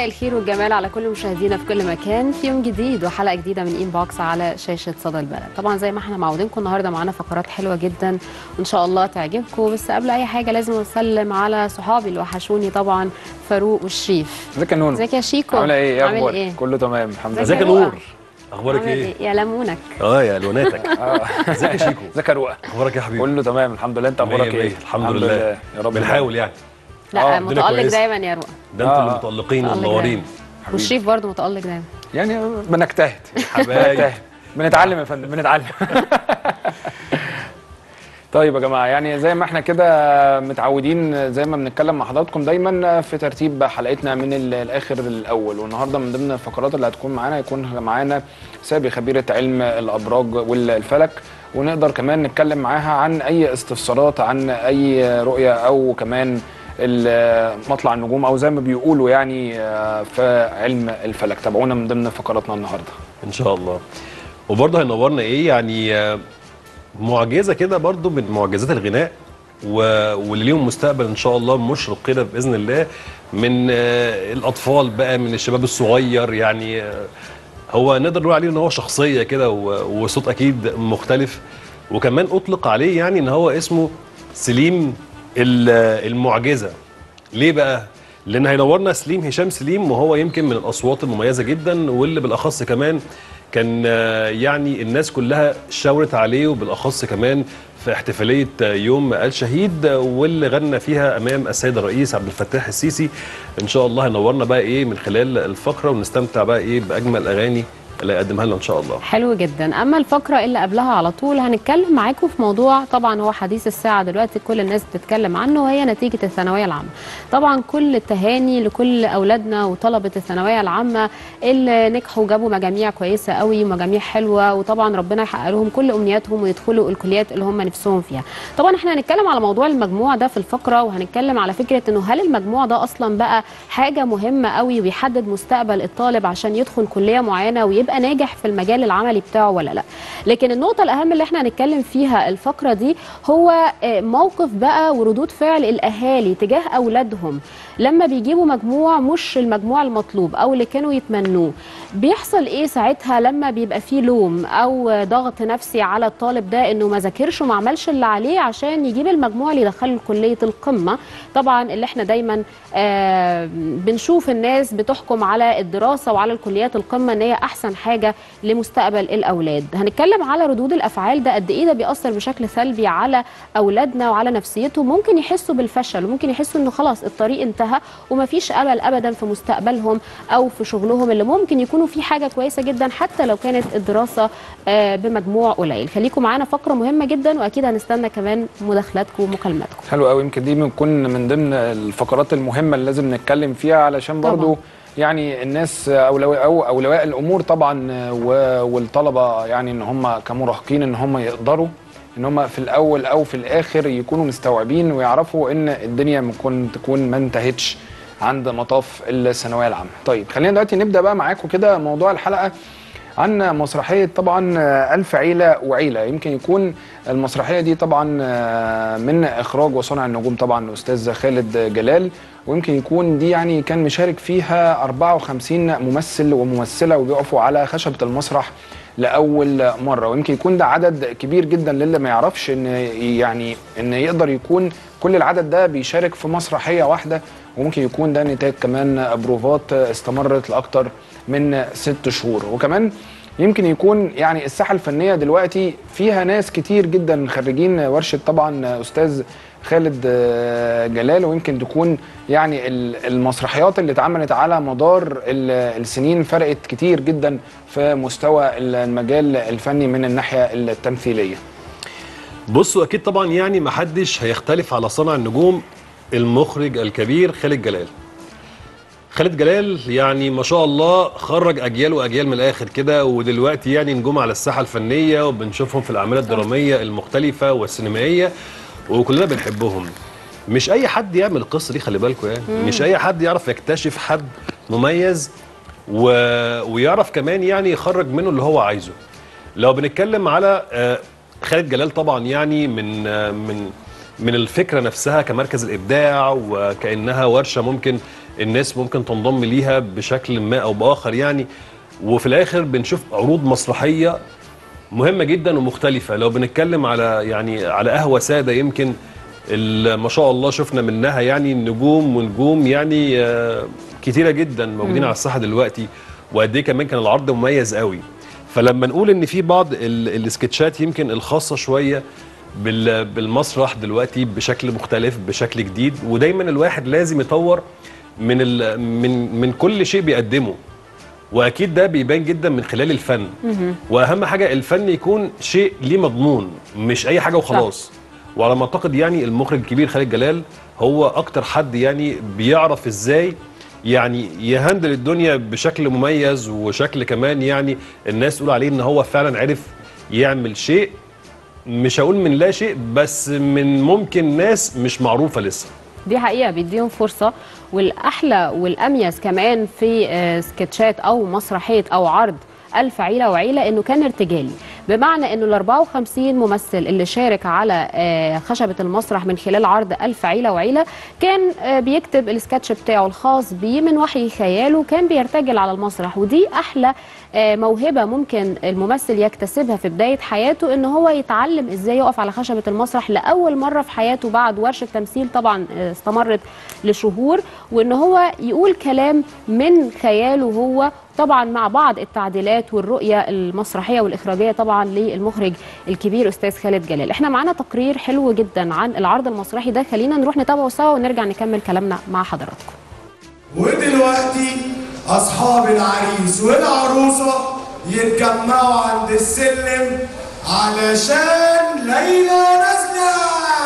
مساء الخير والجمال على كل مشاهدينا في كل مكان في يوم جديد وحلقه جديده من انبوكس على شاشه صدى البلد طبعا زي ما احنا معودينكم النهارده معانا فقرات حلوه جدا وان شاء الله تعجبكم بس قبل اي حاجه لازم اسلم على صحابي اللي وحشوني طبعا فاروق وشريف ازيك يا نونو ازيك يا شيكو عامله ايه ايه عامل اخبارك ايه كله تمام الحمد لله ازيك ازيك يا يا رؤى؟ نور اخبارك عامل ايه يا لمونك اه يا لوناتك اه ازيك يا شيكو ازيك يا رؤى اخبارك يا حبيبي كله تمام الحمد لله انت اخبارك مية ايه مية. الحمد لله يا رب بنحاول يعني لا آه، الدنيا متالق كويسة. دايما يا رؤى ده انتوا آه. اللي متالقين متألق ومنورين وشريف برضه متالق دايما يعني بنجتهد حبايب بنجتهد بنتعلم يا فندم بنتعلم طيب يا جماعه يعني زي ما احنا كده متعودين زي ما بنتكلم مع حضراتكم دايما في ترتيب حلقتنا من ال- الاخر للاول والنهارده من ضمن الفقرات اللي هتكون معانا يكون معانا سابي خبيره علم الابراج والفلك ونقدر كمان نتكلم معاها عن اي استفسارات عن اي رؤيه او كمان ال- مطلع النجوم او زي ما بيقولوا يعني آه، في علم الفلك تابعونا من ضمن فقراتنا النهارده ان شاء الله وبرضه هينورنا ايه يعني آه، معجزه كده برضه من معجزات الغناء و... واللي ليهم مستقبل ان شاء الله مشرق كده باذن الله من آه، الاطفال بقى من الشباب الصغير يعني آه، هو نقدر نقول عليه ان هو شخصيه كده و... وصوت اكيد مختلف وكمان اطلق عليه يعني ان هو اسمه سليم ال- المعجزه ليه بقى؟ لان هينورنا سليم هشام سليم وهو يمكن من الاصوات المميزه جدا واللي بالاخص كمان كان آه، يعني الناس كلها شاورت عليه وبالاخص كمان في احتفاليه آه، يوم الشهيد آه، واللي غنى فيها امام السيد الرئيس عبد الفتاح السيسي ان شاء الله هينورنا بقى ايه من خلال الفقره ونستمتع بقى ايه باجمل الاغاني اللي هيقدمها لنا ان شاء الله حلو جدا اما الفقره اللي قبلها على طول هنتكلم معاكم في موضوع طبعا هو حديث الساعه دلوقتي كل الناس بتتكلم عنه وهي نتيجه الثانويه العامه طبعا كل التهاني لكل اولادنا وطلبه الثانويه العامه اللي نجحوا وجابوا مجاميع كويسه قوي ومجاميع حلوه وطبعا ربنا يحقق لهم كل امنياتهم ويدخلوا الكليات اللي هم نفسهم فيها طبعا احنا هنتكلم على موضوع المجموع ده في الفقره وهنتكلم على فكره انه هل المجموع ده اصلا بقى حاجه مهمه قوي ويحدد مستقبل الطالب عشان يدخل كليه معينه ويبقى ناجح في المجال العملي بتاعه ولا لا لكن النقطه الاهم اللي احنا هنتكلم فيها الفقره دي هو آه، موقف بقى وردود فعل الاهالي تجاه اولادهم لما بيجيبوا مجموع مش المجموع المطلوب او اللي كانوا يتمنوه بيحصل ايه ساعتها لما بيبقى فيه لوم او ضغط نفسي على الطالب ده انه ما ذاكرش وما عملش اللي عليه عشان يجيب المجموع اللي يدخله كليه القمه طبعا اللي احنا دايما آه بنشوف الناس بتحكم على الدراسه وعلى الكليات القمه ان هي احسن حاجه لمستقبل الاولاد هنتكلم على ردود الافعال ده قد ايه ده بيأثر بشكل سلبي على اولادنا وعلى نفسيتهم ممكن يحسوا بالفشل وممكن يحسوا انه خلاص الطريق انتهى ومفيش امل ابدا في مستقبلهم او في شغلهم اللي ممكن يكونوا فيه حاجه كويسه جدا حتى لو كانت الدراسه آه، بمجموع قليل خليكم معانا فقره مهمه جدا واكيد هنستنى كمان مداخلاتكم ومكالماتكم حلو قوي يمكن دي بتكون من ضمن الفقرات المهمه اللي لازم نتكلم فيها علشان طبعاً. برضو يعني الناس اولوياء او اولياء الامور طبعا و- والطلبه يعني ان هم كمراهقين ان هم يقدروا ان هم في الاول او في الاخر يكونوا مستوعبين ويعرفوا ان الدنيا ممكن تكون ما انتهتش عند مطاف الثانويه العامه. طيب خلينا دلوقتي نبدا بقى معاكم كده موضوع الحلقه عن مسرحية طبعا ألف عيلة وعيلة يمكن يكون المسرحية دي طبعا من إخراج وصنع النجوم طبعا الأستاذ خالد جلال ويمكن يكون دي يعني كان مشارك فيها 54 ممثل وممثلة وبيقفوا على خشبة المسرح لأول مرة ويمكن يكون ده عدد كبير جدا للي ما يعرفش إن يعني إن يقدر يكون كل العدد ده بيشارك في مسرحية واحدة وممكن يكون ده نتاج كمان بروفات استمرت لأكتر من ست شهور وكمان يمكن يكون يعني الساحه الفنيه دلوقتي فيها ناس كتير جدا خريجين ورشه طبعا استاذ خالد آه، جلال ويمكن تكون يعني ال- المسرحيات اللي اتعملت على مدار ال- السنين فرقت كتير جدا في مستوى المجال الفني من الناحيه التمثيليه بصوا اكيد طبعا يعني ما حدش هيختلف على صنع النجوم المخرج الكبير خالد جلال خالد جلال يعني ما شاء الله خرج اجيال واجيال من الاخر كده ودلوقتي يعني نجوم على الساحه الفنيه وبنشوفهم في الاعمال الدراميه المختلفه والسينمائيه وكلنا بنحبهم مش اي حد يعمل القصه دي خلي بالكم يعني مش اي حد يعرف يكتشف حد مميز و... ويعرف كمان يعني يخرج منه اللي هو عايزه لو بنتكلم على آه، خالد جلال طبعا يعني من آه، من من الفكره نفسها كمركز الابداع وكانها ورشه ممكن الناس ممكن تنضم ليها بشكل ما او باخر يعني وفي الاخر بنشوف عروض مسرحيه مهمه جدا ومختلفه لو بنتكلم على يعني على قهوه ساده يمكن ال- ما شاء الله شفنا منها يعني نجوم ونجوم يعني آه، كتيره جدا موجودين على الساحه دلوقتي وقد ايه كمان كان العرض مميز قوي فلما نقول ان في بعض ال- السكتشات يمكن الخاصه شويه بال- بالمسرح دلوقتي بشكل مختلف بشكل جديد ودايما الواحد لازم يطور من ال- من من كل شيء بيقدمه واكيد ده بيبان جدا من خلال الفن واهم حاجه الفن يكون شيء ليه مضمون مش اي حاجه وخلاص وعلى ما اعتقد يعني المخرج الكبير خالد جلال هو اكتر حد يعني بيعرف ازاي يعني يهندل الدنيا بشكل مميز وشكل كمان يعني الناس تقول عليه ان هو فعلا عرف يعمل شيء مش هقول من لا شيء بس من ممكن ناس مش معروفه لسه دي حقيقة بيديهم فرصة والأحلى والأميز كمان في آه، سكتشات أو مسرحية أو عرض ألف عيلة وعيلة إنه كان ارتجالي بمعنى إنه ال 54 ممثل اللي شارك على آه، خشبة المسرح من خلال عرض ألف عيلة وعيلة كان آه، بيكتب السكتش بتاعه الخاص بيه من وحي خياله كان بيرتجل على المسرح ودي أحلى آه، موهبة ممكن الممثل يكتسبها في بداية حياته إن هو يتعلم إزاي يقف على خشبة المسرح لأول مرة في حياته بعد ورشة تمثيل طبعا آه، استمرت لشهور وإن هو يقول كلام من خياله هو طبعا مع بعض التعديلات والرؤية المسرحية والإخراجية طبعا للمخرج الكبير أستاذ خالد جلال احنا معانا تقرير حلو جدا عن العرض المسرحي ده خلينا نروح نتابعه سوا ونرجع نكمل كلامنا مع حضراتكم ودلوقتي أصحاب العريس والعروسة يتجمعوا عند السلم علشان ليلى نازلة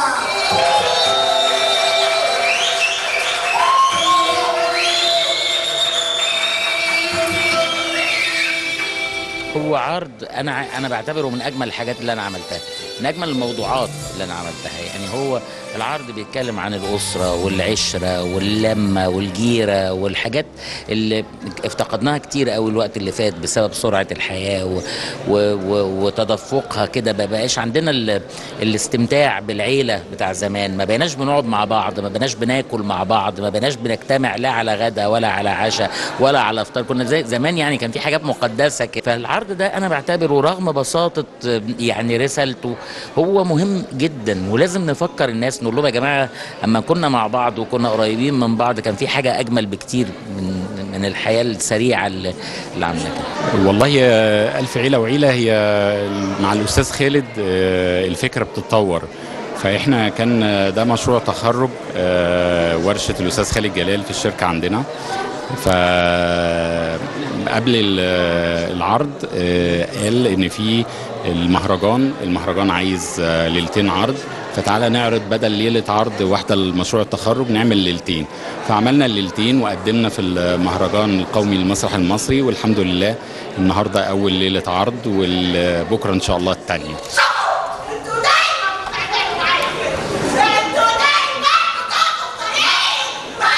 هو عرض انا ع- انا بعتبره من اجمل الحاجات اللي انا عملتها من اجمل الموضوعات اللي انا عملتها يعني هو العرض بيتكلم عن الاسره والعشره واللمه والجيره والحاجات اللي افتقدناها كتير قوي الوقت اللي فات بسبب سرعه الحياه و و و وتدفقها كده ما بقاش عندنا ال الاستمتاع بالعيله بتاع زمان ما بقيناش بنقعد مع بعض ما بقيناش بناكل مع بعض ما بقيناش بنجتمع لا على غدا ولا على عشاء ولا على افطار كنا زي زمان يعني كان في حاجات مقدسه كده فالعرض ده انا بعتبره رغم بساطه يعني رسالته هو مهم جدا ولازم نفكر الناس نقول لهم يا جماعه اما كنا مع بعض وكنا قريبين من بعض كان في حاجه اجمل بكتير من من الحياه السريعه اللي اللي عامله كده والله آه، ألف عيلة وعيلة هي مع الأستاذ خالد آه، الفكرة بتتطور فإحنا كان آه، ده مشروع تخرج آه، ورشة الأستاذ خالد جلال في الشركة عندنا ف قبل ال- العرض آه، قال ان في المهرجان المهرجان عايز آه، ليلتين عرض فتعالى نعرض بدل ليله عرض واحده لمشروع التخرج نعمل ليلتين فعملنا الليلتين وقدمنا في المهرجان القومي للمسرح المصري والحمد لله النهارده اول ليله عرض وبكره ان شاء الله الثانيه انتوا دايما بتعملوا معايا انتوا دايما بتاخدوا طريق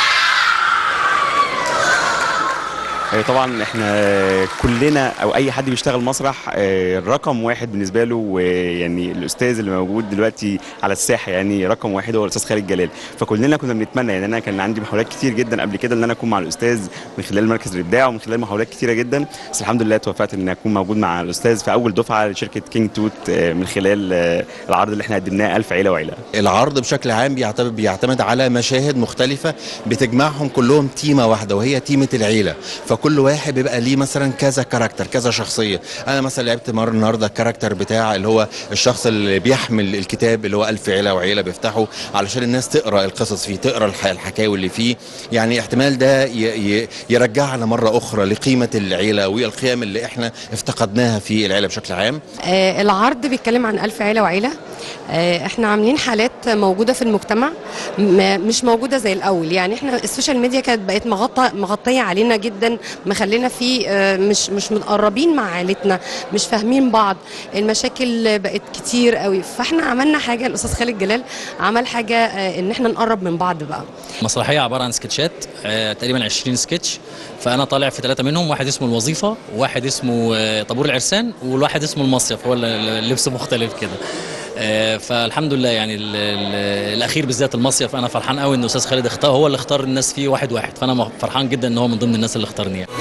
آه، طبعا احنا كلنا او اي حد بيشتغل مسرح آه، رقم واحد بالنسبه له يعني الاستاذ اللي موجود دلوقتي على الساحه يعني رقم واحد هو الاستاذ خالد جلال فكلنا كنا بنتمنى يعني انا كان عندي محاولات كتير جدا قبل كده ان انا اكون مع الاستاذ من خلال مركز الابداع ومن خلال محاولات كتيره جدا بس الحمد لله توفقت ان اكون موجود مع الاستاذ في اول دفعه لشركه كينج توت آه، من خلال آه، العرض اللي احنا قدمناه الف عيله وعيله العرض بشكل عام بيعتمد بيعتمد على مشاهد مختلفة بتجمعهم كلهم تيمة واحدة وهي تيمة العيلة فكل واحد بيبقى ليه مثلا كذا كاركتر كذا شخصية أنا مثلا لعبت مرة النهاردة الكاركتر بتاع اللي هو الشخص اللي بيحمل الكتاب اللي هو ألف عيلة وعيلة بيفتحه علشان الناس تقرأ القصص فيه تقرأ الح- الحكاوي اللي فيه يعني احتمال ده ي- ي- يرجعنا مرة أخرى لقيمة العيلة والقيم اللي احنا افتقدناها في العيلة بشكل عام آه، العرض بيتكلم عن ألف عيلة وعيلة آه، احنا عاملين حالات موجودة في المجتمع م- مش موجودة زي الأول يعني احنا السوشيال ميديا كانت بقت مغطى مغطية علينا جدا مخلينا في آه، مش مش متقربين مع عائلتنا مش فاهمين بعض المشاكل بقت كتير قوي فاحنا عملنا حاجة الأستاذ خالد جلال عمل حاجة آه، إن احنا نقرب من بعض بقى مسرحيه عباره عن سكتشات آه، تقريبا 20 سكتش فانا طالع في ثلاثه منهم واحد اسمه الوظيفه وواحد اسمه آه، طابور العرسان والواحد اسمه المصيف هو اللي- اللبس مختلف كده آه، فالحمد لله يعني ال ال الاخير بالذات المصيف انا فرحان قوي ان استاذ خالد اختار هو اللي اختار الناس فيه واحد واحد فانا م- فرحان جدا ان هو من ضمن الناس اللي اختارني يعني.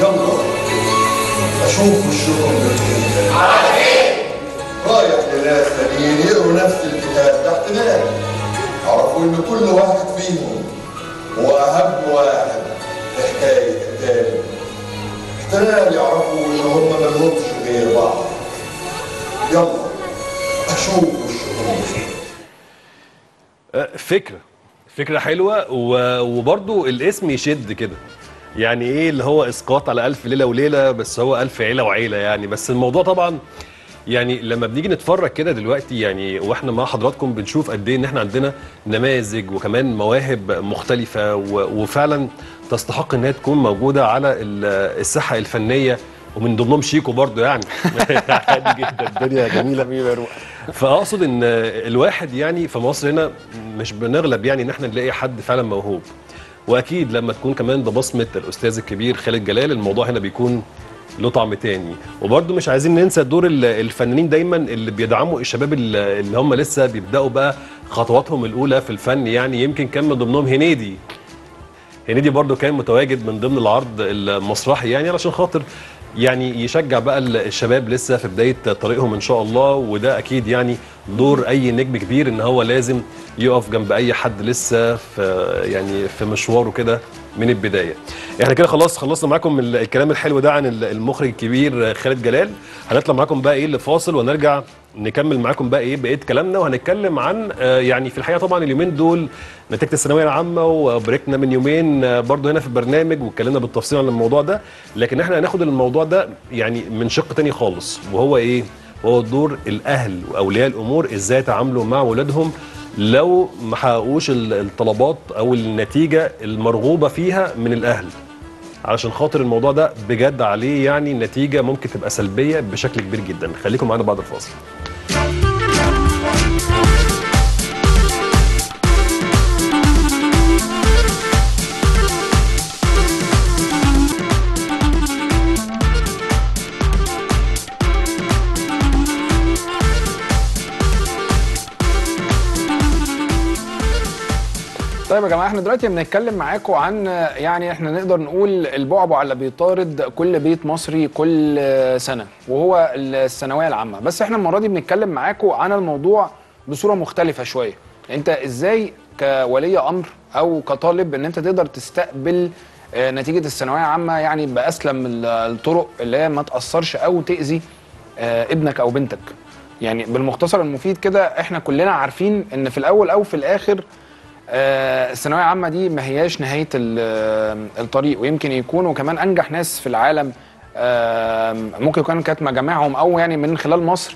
اشوف وشكم باختلاف على ايه؟ رايح لناس تانيين يقروا نفس الكتاب ده احتمال يعرفوا ان كل واحد فيهم هو اهم واحد في حكايه التاني احتمال يعرفوا ان هم ملهمش غير بعض يلا اشوف وشكم آه، فكره فكره حلوه و- وبرضو الاسم يشد كده يعني ايه اللي هو اسقاط على الف ليله وليله بس هو الف عيله وعيله يعني بس الموضوع طبعا يعني لما بنيجي نتفرج كده دلوقتي يعني واحنا مع حضراتكم بنشوف قد ايه ان احنا عندنا نماذج وكمان مواهب مختلفه و- وفعلا تستحق انها تكون موجوده على ال- الساحه الفنيه ومن ضمنهم شيكو برضو يعني عادي جدا الدنيا جميله فاقصد ان الواحد يعني في مصر هنا مش بنغلب يعني ان احنا نلاقي حد فعلا موهوب واكيد لما تكون كمان ببصمه الاستاذ الكبير خالد جلال الموضوع هنا بيكون له طعم تاني وبرده مش عايزين ننسى دور ال- الفنانين دايما اللي بيدعموا الشباب ال- اللي هم لسه بيبداوا بقى خطواتهم الاولى في الفن يعني يمكن كان من ضمنهم هنيدي هنيدي برضو كان متواجد من ضمن العرض المسرحي يعني علشان خاطر يعني يشجع بقى ال- الشباب لسه في بدايه طريقهم ان شاء الله وده اكيد يعني دور اي نجم كبير ان هو لازم يقف جنب اي حد لسه في يعني في مشواره كده من البدايه. احنا كده خلاص خلصنا معاكم ال- الكلام الحلو ده عن ال- المخرج الكبير خالد جلال هنطلع معاكم بقى ايه لفاصل ونرجع نكمل معاكم بقى ايه بقيه كلامنا وهنتكلم عن آه، يعني في الحقيقه طبعا اليومين دول نتيجه الثانويه العامه وبريكنا من يومين آه، برضو هنا في البرنامج واتكلمنا بالتفصيل عن الموضوع ده لكن احنا هناخد الموضوع ده يعني من شق تاني خالص وهو ايه وهو دور الاهل واولياء الامور ازاي يتعاملوا مع ولادهم لو ما حققوش ال- الطلبات او النتيجه المرغوبه فيها من الاهل علشان خاطر الموضوع ده بجد عليه يعني نتيجه ممكن تبقى سلبيه بشكل كبير جدا خليكم معانا بعد الفاصل طيب يا جماعه احنا دلوقتي بنتكلم معاكم عن يعني احنا نقدر نقول البعبع اللي بيطارد كل بيت مصري كل سنه وهو الثانويه العامه بس احنا المره دي بنتكلم معاكم عن الموضوع بصوره مختلفه شويه انت ازاي كولي امر او كطالب ان انت تقدر تستقبل آه، نتيجه الثانويه العامه يعني باسلم ال- الطرق اللي هي ما تاثرش او تاذي آه، ابنك او بنتك يعني بالمختصر المفيد كده احنا كلنا عارفين ان في الاول او في الاخر آه، الثانويه العامه دي ما هياش نهايه ال- آه، الطريق ويمكن يكونوا كمان انجح ناس في العالم آه، ممكن يكون كانت مجامعهم او يعني من خلال مصر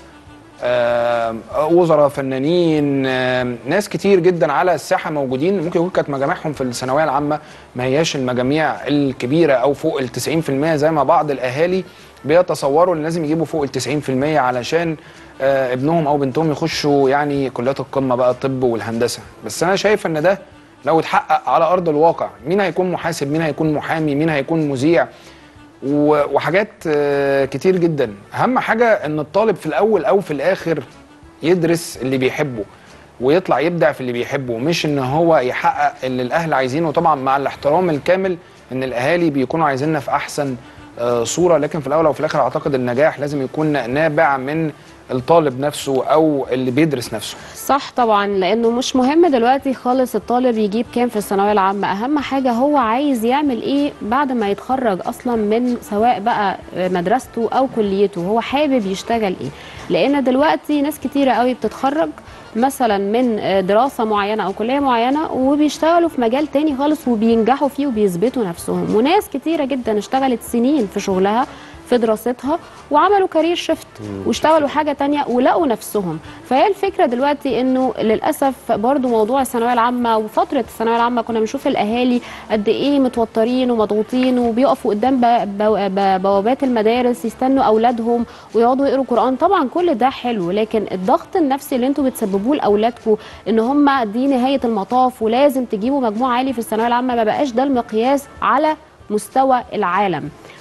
آه، وزراء فنانين آه، ناس كتير جدا على الساحه موجودين ممكن يكون كانت مجامعهم في الثانويه العامه ما هياش المجاميع الكبيره او فوق ال 90% زي ما بعض الاهالي بيتصوروا ان لازم يجيبوا فوق ال 90% علشان آه، ابنهم او بنتهم يخشوا يعني كليات القمه بقى الطب والهندسه بس انا شايف ان ده لو اتحقق على ارض الواقع مين هيكون محاسب مين هيكون محامي مين هيكون مذيع و- وحاجات آه، كتير جدا اهم حاجه ان الطالب في الاول او في الاخر يدرس اللي بيحبه ويطلع يبدع في اللي بيحبه مش ان هو يحقق اللي الاهل عايزينه طبعا مع الاحترام الكامل ان الاهالي بيكونوا عايزيننا في احسن آه، صوره لكن في الاول وفي الاخر اعتقد النجاح لازم يكون نابع من الطالب نفسه او اللي بيدرس نفسه صح طبعا لانه مش مهم دلوقتي خالص الطالب يجيب كام في الثانويه العامه اهم حاجه هو عايز يعمل ايه بعد ما يتخرج اصلا من سواء بقى مدرسته او كليته هو حابب يشتغل ايه لان دلوقتي ناس كتيره قوي بتتخرج مثلا من دراسه معينه او كليه معينه وبيشتغلوا في مجال تاني خالص وبينجحوا فيه وبيثبتوا نفسهم وناس كتيره جدا اشتغلت سنين في شغلها في دراستها وعملوا كارير شيفت واشتغلوا حاجه تانية ولقوا نفسهم فهي الفكره دلوقتي انه للاسف برضو موضوع الثانويه العامه وفتره الثانويه العامه كنا بنشوف الاهالي قد ايه متوترين ومضغوطين وبيقفوا قدام ب- ب- ب- بوابات المدارس يستنوا اولادهم ويقعدوا يقروا قران طبعا كل ده حلو لكن الضغط النفسي اللي انتوا بتسببوه لاولادكم ان هم دي نهايه المطاف ولازم تجيبوا مجموع عالي في الثانويه العامه ما بقاش ده المقياس على مستوى العالم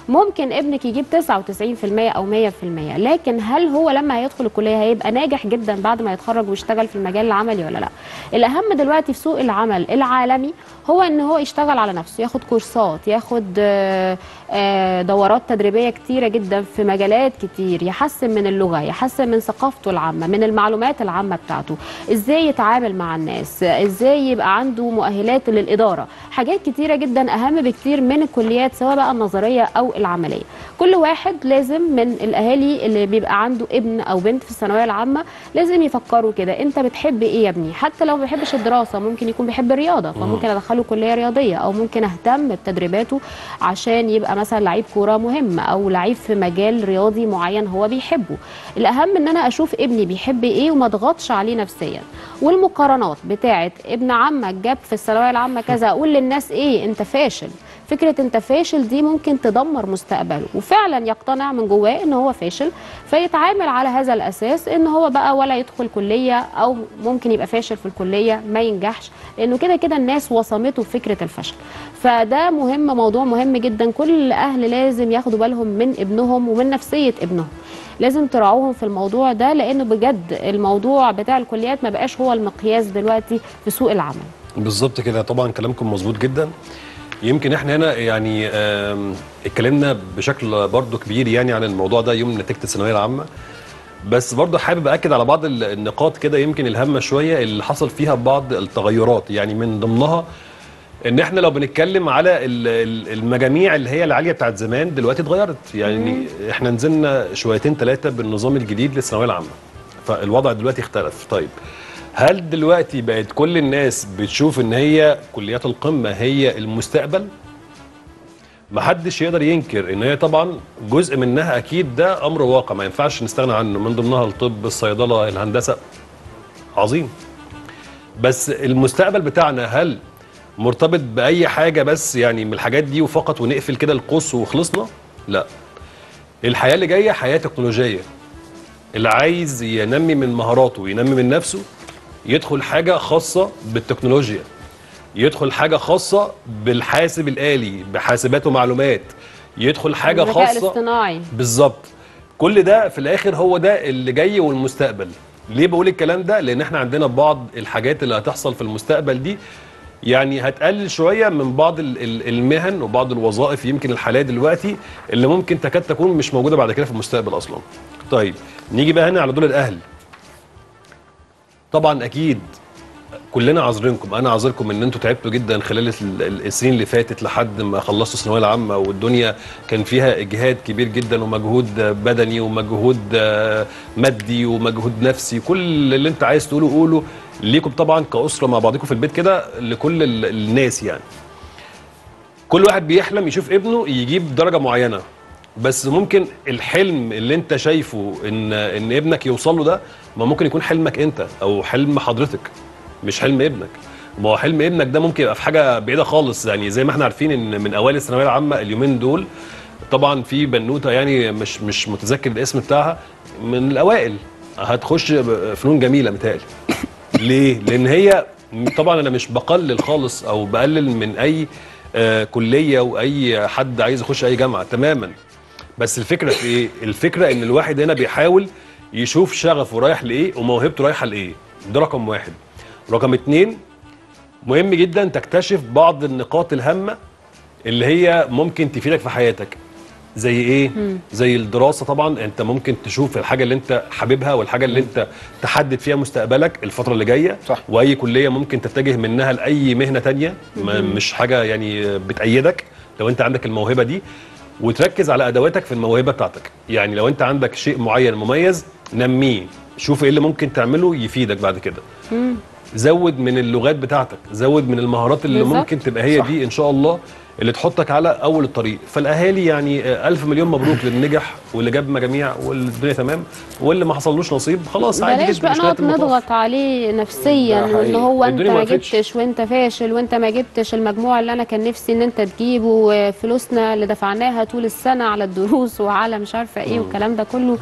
ممكن ابنك يجيب 99% او 100% لكن هل هو لما هيدخل الكليه هيبقى ناجح جدا بعد ما يتخرج ويشتغل في المجال العملي ولا لا الاهم دلوقتي في سوق العمل العالمي هو ان هو يشتغل على نفسه ياخد كورسات ياخد آه، آه، دورات تدريبيه كتيره جدا في مجالات كتير يحسن من اللغه يحسن من ثقافته العامه من المعلومات العامه بتاعته ازاي يتعامل مع الناس ازاي يبقى عنده مؤهلات للاداره حاجات كتيره جدا اهم بكتير من الكليات سواء بقى النظريه او العمليه كل واحد لازم من الاهالي اللي بيبقى عنده ابن او بنت في الثانويه العامه لازم يفكروا كده انت بتحب ايه يا ابني حتى لو ما بيحبش الدراسه ممكن يكون بيحب الرياضه فممكن ادخله كليه رياضيه او ممكن اهتم بتدريباته عشان يبقى مثلا لعيب كوره مهم او لعيب في مجال رياضي معين هو بيحبه الاهم ان انا اشوف ابني بيحب ايه وما اضغطش عليه نفسيا والمقارنات بتاعه ابن عمك جاب في الثانويه العامه كذا اقول للناس ايه انت فاشل فكره انت فاشل دي ممكن تدمر مستقبله وفعلا يقتنع من جواه ان هو فاشل فيتعامل على هذا الاساس ان هو بقى ولا يدخل كليه او ممكن يبقى فاشل في الكليه ما ينجحش لانه كده كده الناس وصمته بفكره الفشل فده مهم موضوع مهم جدا كل اهل لازم ياخدوا بالهم من ابنهم ومن نفسيه ابنهم لازم تراعوهم في الموضوع ده لانه بجد الموضوع بتاع الكليات ما بقاش هو المقياس دلوقتي في سوق العمل بالظبط كده طبعا كلامكم مظبوط جدا يمكن احنا هنا يعني آم، اتكلمنا بشكل برضو كبير يعني عن الموضوع ده يوم نتيجه الثانويه العامه بس برضو حابب اكد على بعض ال- النقاط كده يمكن الهامه شويه اللي حصل فيها بعض التغيرات يعني من ضمنها ان احنا لو بنتكلم على ال- ال- المجاميع اللي هي العاليه بتاعت زمان دلوقتي اتغيرت يعني احنا نزلنا شويتين ثلاثه بالنظام الجديد للثانويه العامه فالوضع دلوقتي اختلف طيب هل دلوقتي بقت كل الناس بتشوف ان هي كليات القمه هي المستقبل محدش يقدر ينكر ان هي طبعا جزء منها اكيد ده امر واقع ما ينفعش نستغنى عنه من ضمنها الطب الصيدله الهندسه عظيم بس المستقبل بتاعنا هل مرتبط باي حاجه بس يعني من الحاجات دي وفقط ونقفل كده القوس وخلصنا لا الحياه اللي جايه حياه تكنولوجيه اللي عايز ينمي من مهاراته وينمي من نفسه يدخل حاجه خاصه بالتكنولوجيا يدخل حاجه خاصه بالحاسب الالي بحاسبات ومعلومات يدخل حاجه الذكاء خاصه الاصطناعي بالظبط كل ده في الاخر هو ده اللي جاي والمستقبل ليه بقول الكلام ده لان احنا عندنا بعض الحاجات اللي هتحصل في المستقبل دي يعني هتقلل شويه من بعض ال- ال- المهن وبعض الوظائف يمكن الحاليه دلوقتي اللي ممكن تكاد تكون مش موجوده بعد كده في المستقبل اصلا طيب نيجي بقى هنا على دور الاهل طبعا اكيد كلنا عذرينكم انا عذركم ان انتوا تعبتوا جدا خلال ال- ال- السنين اللي فاتت لحد ما خلصتوا الثانويه العامه والدنيا كان فيها اجهاد كبير جدا ومجهود بدني ومجهود آه، مادي ومجهود نفسي كل اللي انت عايز تقوله قوله ليكم طبعا كاسره مع بعضكم في البيت كده لكل ال- الناس يعني كل واحد بيحلم يشوف ابنه يجيب درجه معينه بس ممكن الحلم اللي انت شايفه ان ان ابنك يوصل له ده ما ممكن يكون حلمك انت او حلم حضرتك مش حلم ابنك ما هو حلم ابنك ده ممكن يبقى في حاجه بعيده خالص يعني زي ما احنا عارفين ان من اوائل الثانويه العامه اليومين دول طبعا في بنوته يعني مش مش متذكر الاسم بتاعها من الاوائل هتخش فنون جميله متهيألي ليه؟ لان هي طبعا انا مش بقلل خالص او بقلل من اي آه كليه واي حد عايز يخش اي جامعه تماما بس الفكره في ايه؟ الفكره ان الواحد هنا بيحاول يشوف شغفه رايح لايه وموهبته رايحه لايه ده رقم واحد رقم اتنين مهم جدا تكتشف بعض النقاط الهامه اللي هي ممكن تفيدك في حياتك زي ايه مم. زي الدراسه طبعا انت ممكن تشوف الحاجه اللي انت حاببها والحاجه اللي انت تحدد فيها مستقبلك الفتره اللي جايه صح. واي كليه ممكن تتجه منها لاي مهنه تانية ما مم. مش حاجه يعني بتأيدك لو انت عندك الموهبه دي وتركز على ادواتك في الموهبه بتاعتك يعني لو انت عندك شيء معين مميز نميه شوف ايه اللي ممكن تعمله يفيدك بعد كده مم. زود من اللغات بتاعتك زود من المهارات اللي بالظبط. ممكن تبقى هي صح. دي ان شاء الله اللي تحطك على اول الطريق فالاهالي يعني آه، الف مليون مبروك للي نجح واللي جاب مجاميع والدنيا تمام واللي ما حصلوش نصيب خلاص عادي بلاش جدا بقى مش نقعد نهاية المطاف. نضغط عليه نفسيا ده وان حقيقي. هو انت الدنيا ما ما وقفتش. جبتش وانت فاشل وانت ما جبتش المجموع اللي انا كان نفسي ان انت تجيبه وفلوسنا اللي دفعناها طول السنه على الدروس وعلى مش عارفه ايه مم. والكلام ده كله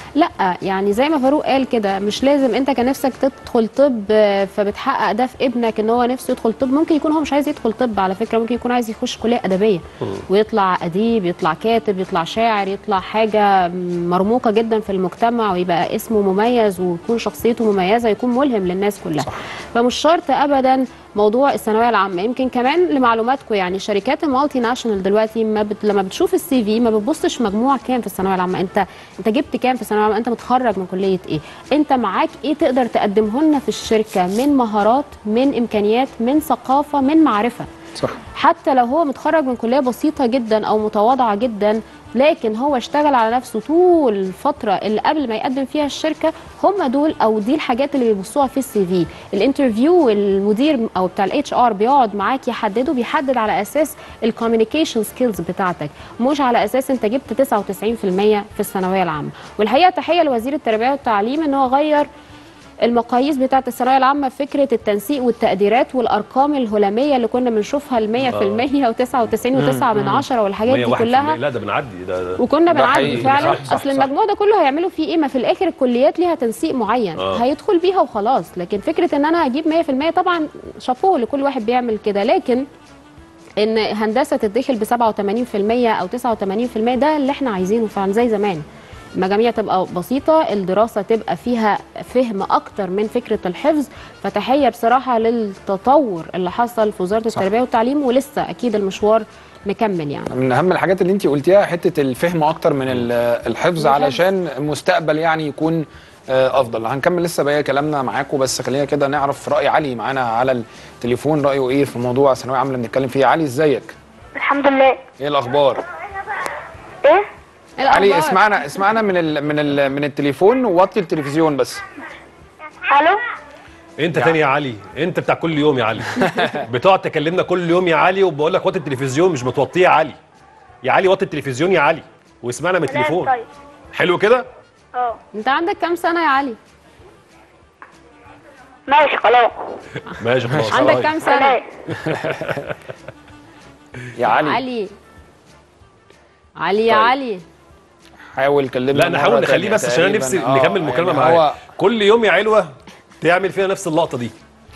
لا يعني زي ما فاروق قال كده مش لازم انت كان نفسك تدخل طب آه، فبتحقق ده في ابنك ان هو نفسه يدخل طب ممكن يكون هو مش عايز يدخل طب على فكره ممكن يكون عايز يخش كليه ادبيه ويطلع اديب يطلع كاتب يطلع شاعر يطلع حاجه مرموقه جدا في المجتمع ويبقى اسمه مميز ويكون شخصيته مميزه يكون ملهم للناس كلها صح. فمش شرط ابدا موضوع الثانويه العامه يمكن كمان لمعلوماتكم يعني شركات المالتي ناشونال دلوقتي ما بت... لما بتشوف السي في ما بتبصش مجموع كام في الثانويه العامه انت انت جبت كام في الثانويه العامه انت متخرج من كليه ايه انت معاك ايه تقدر تقدمه لنا في الشركه من مهارات من امكانيات من ثقافه من معرفه صح حتى لو هو متخرج من كليه بسيطه جدا او متواضعه جدا لكن هو اشتغل على نفسه طول الفتره اللي قبل ما يقدم فيها الشركه هم دول او دي الحاجات اللي بيبصوها في السي في الانترفيو المدير او بتاع الاتش ار بيقعد معاك يحدده بيحدد على اساس الكوميونيكيشن سكيلز بتاعتك مش على اساس انت جبت 99% في الثانويه العامه والحقيقه تحيه لوزير التربيه والتعليم ان هو غير المقاييس بتاعت الثانويه العامه فكره التنسيق والتقديرات والارقام الهلاميه اللي كنا بنشوفها ال 100% و99.9 من عشرة والحاجات دي 101% كلها لا ده بنعدي ده, ده وكنا ده بنعدي حقيقي. فعلا صح، صح، اصل صح. المجموع ده كله هيعملوا فيه ايه ما في الاخر الكليات ليها تنسيق معين آه. هيدخل بيها وخلاص لكن فكره ان انا اجيب 100% طبعا شابوه لكل واحد بيعمل كده لكن ان هندسه تدخل ب 87% او 89% ده اللي احنا عايزينه فعلا زي زمان المجاميع تبقى بسيطة الدراسة تبقى فيها فهم أكتر من فكرة الحفظ فتحية بصراحة للتطور اللي حصل في وزارة التربية والتعليم ولسه أكيد المشوار مكمل يعني من اهم الحاجات اللي انت قلتيها حته الفهم اكتر من ال- الحفظ علشان المستقبل يعني يكون آه، افضل هنكمل لسه باقي كلامنا معاكم بس خلينا كده نعرف راي علي معانا على التليفون رايه ايه في موضوع الثانويه العامه اللي بنتكلم فيه علي ازيك الحمد لله ايه الاخبار ايه علي اسمعنا اسمعنا من ال من ال من التليفون ووطي التلفزيون بس الو انت تاني يا علي انت بتاع كل يوم يا علي بتقعد تكلمنا كل يوم يا علي وبقول لك وطي التلفزيون مش بتوطيه يا علي يا علي وطي التلفزيون يا علي واسمعنا من التليفون طيب حلو كده اه انت عندك كام سنة يا علي؟ ماشي خلاص ماشي خلاص عندك كام سنة؟ يا علي علي علي يا طيب. علي حاول كلمنا لا نحاول مرة نخليه تانية بس عشان انا تقريباً. نفسي آه، نكمل المكالمه يعني معاه هو كل يوم يا علوه تعمل فينا نفس اللقطه دي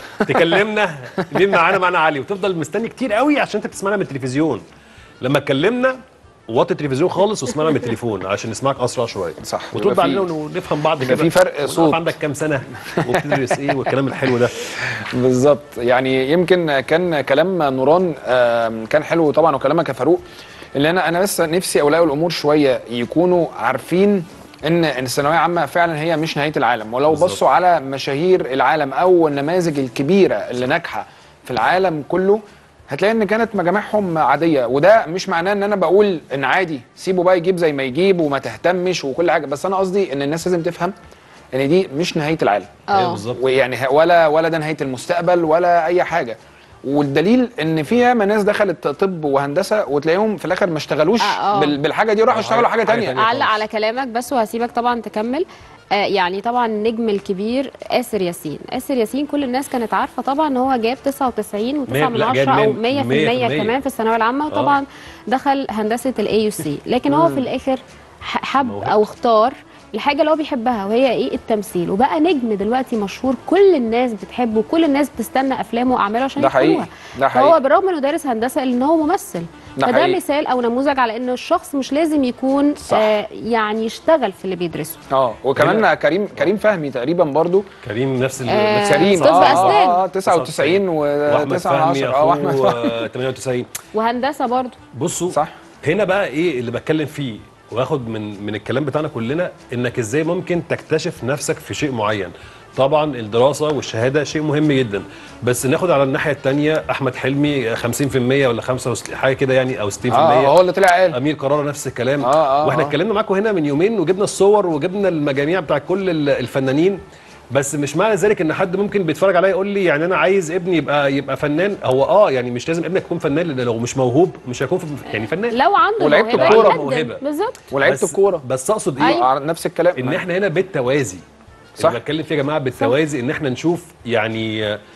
تكلمنا مين معانا معانا علي وتفضل مستني كتير قوي عشان انت تسمعنا من التلفزيون لما اتكلمنا وطي التلفزيون خالص واسمعنا من التليفون عشان نسمعك اسرع شويه صح وترد يبقى علينا في- ونفهم بعض يبقى كده في فرق ونعرف صوت. عندك كام سنه وبتدرس ايه والكلام الحلو ده بالظبط يعني يمكن كان كلام نوران آم، كان حلو طبعا وكلامك يا فاروق اللي انا انا بس نفسي اولياء الامور شويه يكونوا عارفين ان إن الثانويه عامه فعلا هي مش نهايه العالم ولو بالظبط. بصوا على مشاهير العالم او النماذج الكبيره اللي ناجحه في العالم كله هتلاقي ان كانت مجاميعهم عاديه وده مش معناه ان انا بقول ان عادي سيبه بقى يجيب زي ما يجيب وما تهتمش وكل حاجه بس انا قصدي ان الناس لازم تفهم ان دي مش نهايه العالم اه. أيوة بالظبط. ويعني ه- ولا ولا ده نهايه المستقبل ولا اي حاجه والدليل ان في ياما ناس دخلت طب وهندسه وتلاقيهم في الاخر ما اشتغلوش آه، آه. بال- بالحاجه دي وراحوا آه، اشتغلوا حاجه حاجة تانية تانية. اعلق على كلامك بس وهسيبك طبعا تكمل آه يعني طبعا النجم الكبير آسر ياسين آسر ياسين كل الناس كانت عارفة طبعا ان هو جاب 99 و9 مية- من لا، جايب 10 او 100% مية- مية في المية. كمان في الثانوية العامة وطبعا دخل هندسة الاي يو سي لكن هو في الاخر ح- حب او اختار الحاجة اللي هو بيحبها وهي ايه التمثيل وبقى نجم دلوقتي مشهور كل الناس بتحبه وكل الناس بتستنى افلامه واعماله عشان ده حقيقي، يدخلوها ده فهو حقيقي. بالرغم انه دارس هندسة ان هو ممثل ده فده حقيقي. مثال او نموذج على ان الشخص مش لازم يكون صح. آه يعني يشتغل في اللي بيدرسه اه وكمان كريم كريم فهمي تقريبا برضو كريم نفس ال- آه، نفس كريم طب اه أسنان. اه, آه 99 واحمد و9 فهمي 10 اه واحمد اخوه فهمي آه، 98 وهندسه برضه بصوا صح هنا بقى ايه اللي بتكلم فيه واخد من من الكلام بتاعنا كلنا انك ازاي ممكن تكتشف نفسك في شيء معين طبعا الدراسه والشهاده شيء مهم جدا بس ناخد على الناحيه الثانيه احمد حلمي 50% ولا 65 حاجه كده يعني او 60% اه هو اللي طلع قال امير كرارة نفس الكلام آه، آه، واحنا آه. اتكلمنا معاكم هنا من يومين وجبنا الصور وجبنا المجاميع بتاع كل ال- الفنانين بس مش معنى ذلك ان حد ممكن بيتفرج عليا يقول لي يعني انا عايز ابني يبقى يبقى فنان هو اه يعني مش لازم ابنك يكون فنان لان لو مش موهوب مش هيكون في- يعني فنان لو عنده ولعيبة موهبة الكورة يقدم. موهبة. بالظبط ولعيبه بس- الكوره بس اقصد ايه أيوة. آه، نفس الكلام ان احنا هنا بالتوازي صح. اللي بتكلم فيه يا جماعه بالتوازي ان احنا نشوف يعني آه،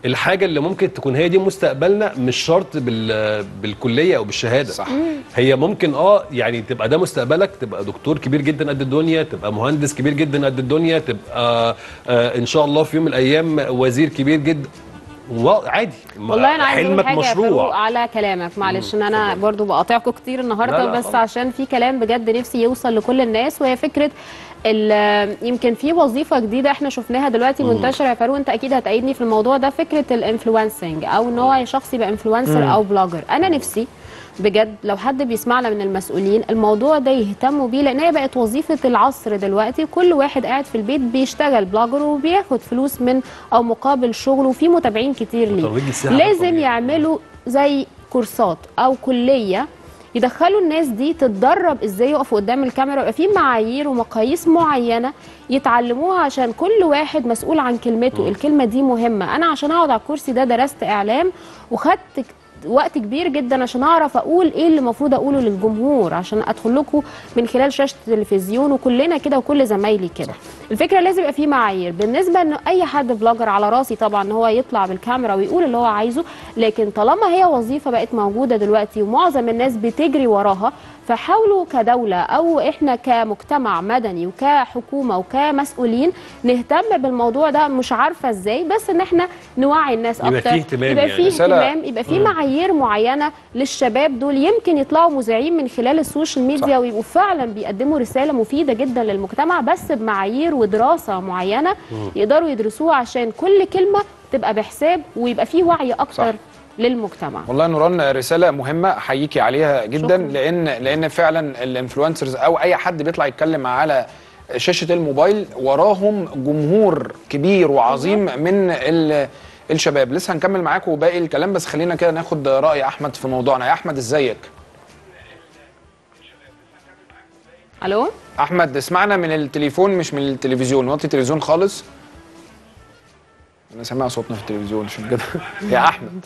الحاجه اللي ممكن تكون هي دي مستقبلنا مش شرط بال بالكليه او بالشهاده صح. هي ممكن اه يعني تبقى ده مستقبلك تبقى دكتور كبير جدا قد الدنيا تبقى مهندس كبير جدا قد الدنيا تبقى آه ان شاء الله في يوم من الايام وزير كبير جدا و- عادي والله انا عايز اقول حلمك حاجه يا فاروق مشروع على كلامك معلش ان انا برضو بقاطعكم كتير النهارده لا لا بس خالص. عشان في كلام بجد نفسي يوصل لكل الناس وهي فكره ال- يمكن في وظيفه جديده احنا شفناها دلوقتي مم. منتشره يا فاروق انت اكيد هتأيدني في الموضوع ده فكره الانفلونسنج او ان هو شخص يبقى انفلونسر مم. او بلوجر انا نفسي بجد لو حد بيسمعنا من المسؤولين الموضوع ده يهتموا بيه لان هي بقت وظيفه العصر دلوقتي كل واحد قاعد في البيت بيشتغل بلوجر وبياخد فلوس من او مقابل شغله وفي متابعين كتير ليه ترويج السياحة ده لازم يعملوا زي كورسات او كليه يدخلوا الناس دي تتدرب ازاي يقفوا قدام الكاميرا يبقى في معايير ومقاييس معينه يتعلموها عشان كل واحد مسؤول عن كلمته الكلمه دي مهمه انا عشان اقعد على الكرسي ده درست اعلام وخدت ك- وقت كبير جدا عشان اعرف اقول ايه اللي المفروض اقوله للجمهور عشان ادخل لكم من خلال شاشه التلفزيون وكلنا كده وكل زمايلي كده الفكره لازم يبقى في معايير بالنسبه ان اي حد بلوجر على راسي طبعا ان هو يطلع بالكاميرا ويقول اللي هو عايزه لكن طالما هي وظيفه بقت موجوده دلوقتي ومعظم الناس بتجري وراها فحاولوا كدوله او احنا كمجتمع مدني وكحكومه وكمسؤولين نهتم بالموضوع ده مش عارفه ازاي بس ان احنا نوعي الناس يبقى اكتر فيه اهتمام يبقى يعني. فيه رسالة- اهتمام يبقى في مم. معايير معينه للشباب دول يمكن يطلعوا مذيعين من خلال السوشيال ميديا ويبقوا فعلا بيقدموا رساله مفيده جدا للمجتمع بس بمعايير ودراسه معينه مم. يقدروا يدرسوها عشان كل كلمه تبقى بحساب ويبقى في وعي اكتر للمجتمع والله نوران رساله مهمه احييكي عليها جدا شكراً. لان لان فعلا الانفلونسرز او اي حد بيطلع يتكلم على شاشه الموبايل وراهم جمهور كبير وعظيم من ال الشباب لسه هنكمل معاكم باقي الكلام بس خلينا كده ناخد راي احمد في موضوعنا يا احمد ازيك الو احمد اسمعنا من التليفون مش من التلفزيون وطي التلفزيون خالص انا سامع صوتنا في التلفزيون عشان كده يا احمد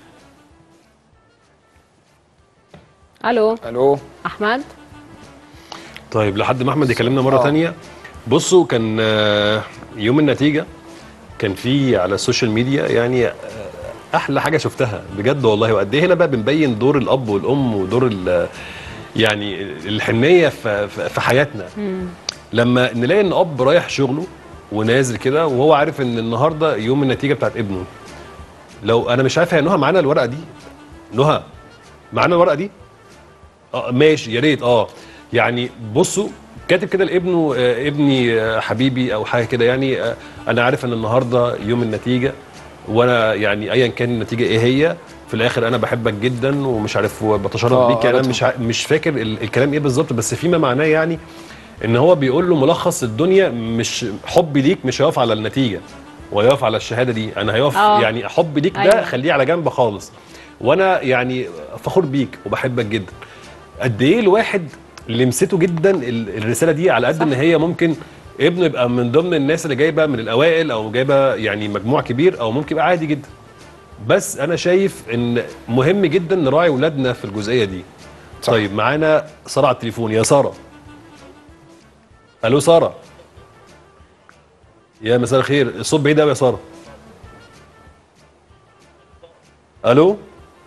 الو الو احمد طيب لحد ما احمد يكلمنا مره آه. تانية بصوا كان آه، يوم النتيجه كان في على السوشيال ميديا يعني آه، احلى حاجه شفتها بجد والله وقد ايه هنا بقى بنبين دور الاب والام ودور ال- يعني الحنيه في في- في حياتنا لما نلاقي ان اب رايح شغله ونازل كده وهو عارف ان النهارده يوم النتيجه بتاعت ابنه لو انا مش عارف يا نهى معانا الورقه دي نهى معانا الورقه دي اه ماشي يا ريت اه يعني بصوا كاتب كده لابنه آه ابني آه حبيبي او حاجه كده يعني آه انا عارف ان النهارده يوم النتيجه وانا يعني ايا كان النتيجه ايه هي في الاخر انا بحبك جدا ومش عارف بتشرف آه، بيك انا قريتها. مش ع- مش فاكر ال- الكلام ايه بالظبط بس فيما معناه يعني ان هو بيقول له ملخص الدنيا مش حبي ليك مش هيقف على النتيجه ولا يقف على الشهاده دي انا هيقف آه. يعني حبي ليك ده أيوة. خليه على جنب خالص وانا يعني فخور بيك وبحبك جدا قد ايه الواحد لمسته جدا ال- الرساله دي على قد ان هي ممكن ابنه يبقى من ضمن الناس اللي جايبه من الاوائل او جايبه يعني مجموع كبير او ممكن يبقى عادي جدا بس انا شايف ان مهم جدا نراعي ولادنا في الجزئيه دي صح. طيب معانا ساره على التليفون يا ساره الو ساره يا مساء الخير الصوت بعيد قوي يا ساره الو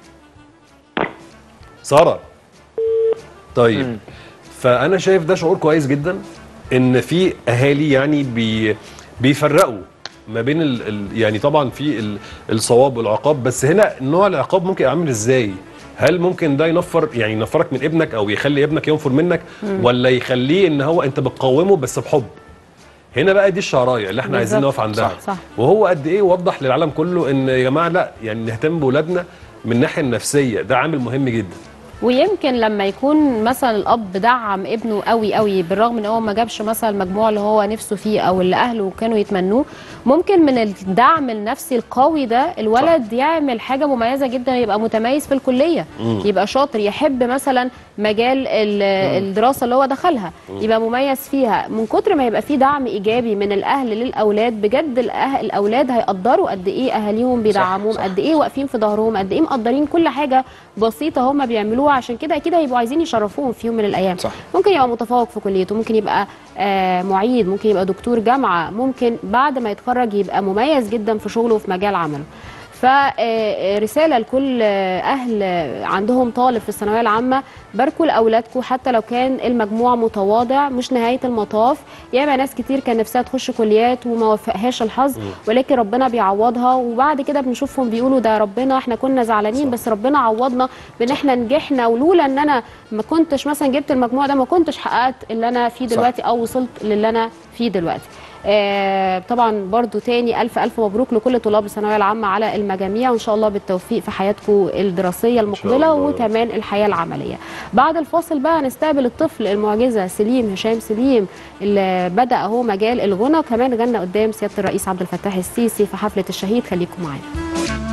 ساره طيب فانا شايف ده شعور كويس جدا ان في اهالي يعني بي بيفرقوا ما بين ال ال يعني طبعا في ال الصواب والعقاب بس هنا نوع العقاب ممكن يبقى عامل ازاي هل ممكن ده ينفر يعني ينفرك من ابنك او يخلي ابنك ينفر منك مم. ولا يخليه ان هو انت بتقومه بس بحب هنا بقى دي الشعرايه اللي احنا عايزين بالظبط. نقف عندها صح، صح. وهو قد ايه وضح للعالم كله ان يا جماعه لا يعني نهتم باولادنا من الناحيه النفسيه ده عامل مهم جدا ويمكن لما يكون مثلا الاب دعم ابنه قوي قوي بالرغم ان هو ما جابش مثلا المجموع اللي هو نفسه فيه او اللي اهله كانوا يتمنوه ممكن من الدعم النفسي القوي ده الولد صح. يعمل حاجه مميزه جدا يبقى متميز في الكليه مم. يبقى شاطر يحب مثلا مجال ال- الدراسه اللي هو دخلها مم. يبقى مميز فيها من كتر ما يبقى في دعم ايجابي من الاهل للاولاد بجد الأه... الاولاد هيقدروا قد ايه اهاليهم بيدعموهم قد ايه واقفين في ظهرهم قد ايه مقدرين كل حاجه بسيطه هم بيعملوها عشان كده اكيد هيبقوا عايزين يشرفوهم في يوم من الايام صح. ممكن يبقى متفوق في كليته ممكن يبقى آه معيد ممكن يبقى دكتور جامعه ممكن بعد ما يتخرج يبقى مميز جدا في شغله وفي مجال عمله فرساله لكل آه، اهل آه، عندهم طالب في الثانويه العامه باركوا لاولادكم حتى لو كان المجموع متواضع مش نهايه المطاف ياما ناس كتير كان نفسها تخش كليات وما وفقهاش الحظ ولكن ربنا بيعوضها وبعد كده بنشوفهم بيقولوا ده ربنا احنا كنا زعلانين بس ربنا عوضنا بان احنا نجحنا ولولا ان انا ما كنتش مثلا جبت المجموع ده ما كنتش حققت اللي انا فيه صح. دلوقتي او وصلت للي انا فيه دلوقتي آه طبعا برضو تاني الف الف مبروك لكل طلاب الثانويه العامه على المجاميع وان شاء الله بالتوفيق في حياتكم الدراسيه المقبله الله. وكمان الحياه العمليه بعد الفاصل بقى هنستقبل الطفل المعجزه سليم هشام سليم اللي بدا اهو مجال الغنى وكمان غنى قدام سياده الرئيس عبد الفتاح السيسي في حفله الشهيد خليكم معانا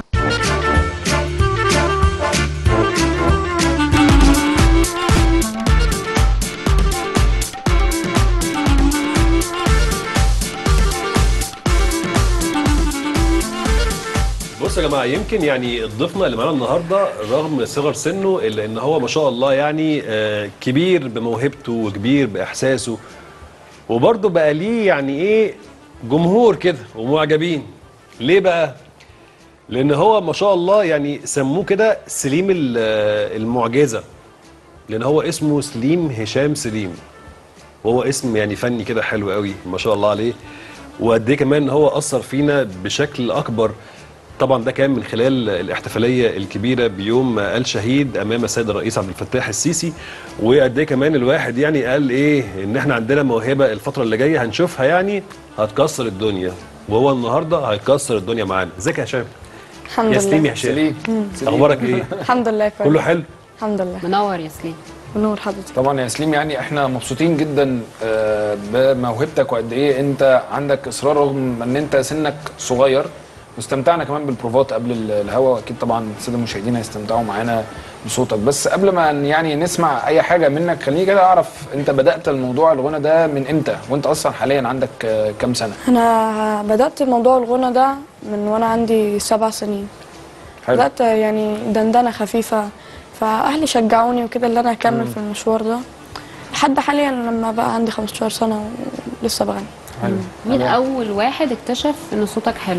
بصوا يا جماعه يمكن يعني ضيفنا اللي معانا النهارده رغم صغر سنه الا ان هو ما شاء الله يعني آه، كبير بموهبته وكبير باحساسه وبرضه بقى ليه يعني ايه جمهور كده ومعجبين ليه بقى لان هو ما شاء الله يعني سموه كده سليم ال- آه، المعجزه لان هو اسمه سليم هشام سليم وهو اسم يعني فني كده حلو قوي ما شاء الله عليه وقد ايه كمان ان هو اثر فينا بشكل اكبر طبعا ده كان من خلال الاحتفاليه الكبيره بيوم الشهيد امام السيد الرئيس عبد الفتاح السيسي وقد ايه كمان الواحد يعني قال ايه ان احنا عندنا موهبه الفتره اللي جايه هنشوفها يعني هتكسر الدنيا وهو النهارده هيكسر الدنيا معانا ازيك يا هشام الحمد يا لله سليم يا هشام سليم. مم. اخبارك ايه الحمد لله كويس كله حلو الحمد لله منور يا سليم منور حضرتك طبعا يا سليم يعني احنا مبسوطين جدا آه، بموهبتك وقد ايه انت عندك اصرار رغم ان انت سنك صغير واستمتعنا كمان بالبروفات قبل ال- الهوا واكيد طبعا الساده المشاهدين هيستمتعوا معانا بصوتك بس قبل ما ن- يعني نسمع اي حاجه منك خليني كده اعرف انت بدات الموضوع الغنى ده من امتى وانت اصلا حاليا عندك آه، كام سنه انا بدات موضوع الغنى ده من وانا عندي سبع سنين حلو. بدات يعني دندنه خفيفه فاهلي شجعوني وكده اللي انا اكمل مم. في المشوار ده لحد حاليا لما بقى عندي 15 سنه ولسه بغني حلو مين اول واحد اكتشف ان صوتك حلو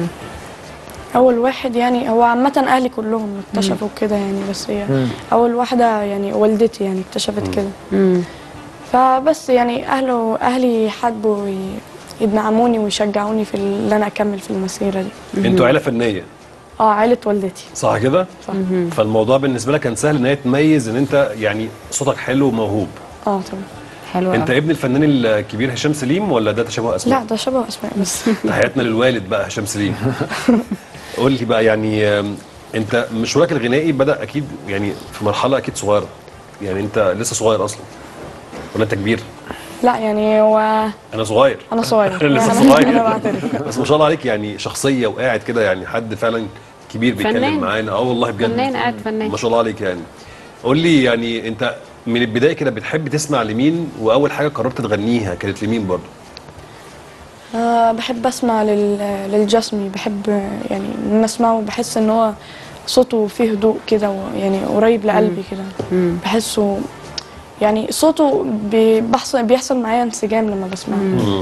اول واحد يعني هو عامه اهلي كلهم اكتشفوا كده يعني بس هي مم. اول واحده يعني والدتي يعني اكتشفت كده مم. فبس يعني اهله اهلي حبوا ي- يدعموني ويشجعوني في اللي انا اكمل في المسيره دي انتوا عيله فنيه اه عيله والدتي صح كده صح فالموضوع بالنسبه لك كان سهل ان هي تميز ان انت يعني صوتك حلو وموهوب اه طبعا حلو انت ابن الفنان الكبير هشام سليم ولا ده تشابه اسماء لا ده شبه اسماء بس تحياتنا للوالد بقى هشام سليم قول لي بقى يعني آم، انت مشوارك الغنائي بدا اكيد يعني في مرحله اكيد صغيره يعني انت لسه صغير اصلا ولا انت كبير لا يعني هو انا صغير انا صغير انا لسه أنا- صغير انا بعترف بس ما شاء الله عليك يعني شخصيه وقاعد كده يعني حد فعلا كبير بيتكلم فنان. معانا اه والله بجد فنان قاعد فنان ما شاء الله عليك يعني قول لي يعني انت من البدايه كده بتحب تسمع لمين واول حاجه قررت تغنيها كانت لمين برضه آه بحب اسمع لل... للجسمي بحب يعني ان أنا اسمعه بحس ان هو صوته فيه هدوء كده ويعني قريب لقلبي كده بحسه يعني صوته بي- بيحصل بيحصل معايا انسجام لما بسمعه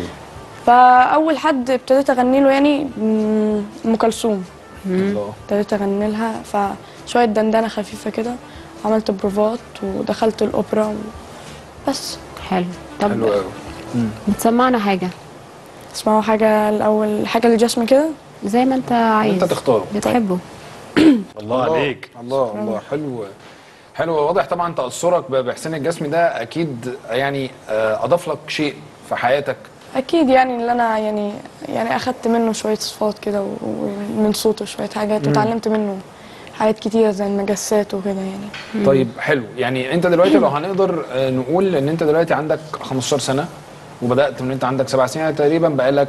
فاول حد ابتديت اغني له يعني م- ام كلثوم ابتديت اغني لها فشويه دندنه خفيفه كده عملت بروفات ودخلت الاوبرا و... بس حلو طب حلو قوي بتسمعنا حاجه تسمعوا حاجه الاول حاجه للجسم كده زي ما انت عايز انت تختاره بتحبه الله عليك الله الله حلو حلو واضح طبعا تاثرك ب- بحسين الجسمي ده اكيد يعني آه، اضاف لك شيء في حياتك اكيد يعني اللي انا يعني يعني اخدت منه شويه صفات كده و- ومن صوته شويه حاجات مم. وتعلمت منه حاجات كتيره زي المجسات وكده يعني طيب حلو يعني انت دلوقتي لو هنقدر آه، نقول ان انت دلوقتي عندك 15 سنه وبدات من انت عندك سبع سنين يعني تقريبا بقالك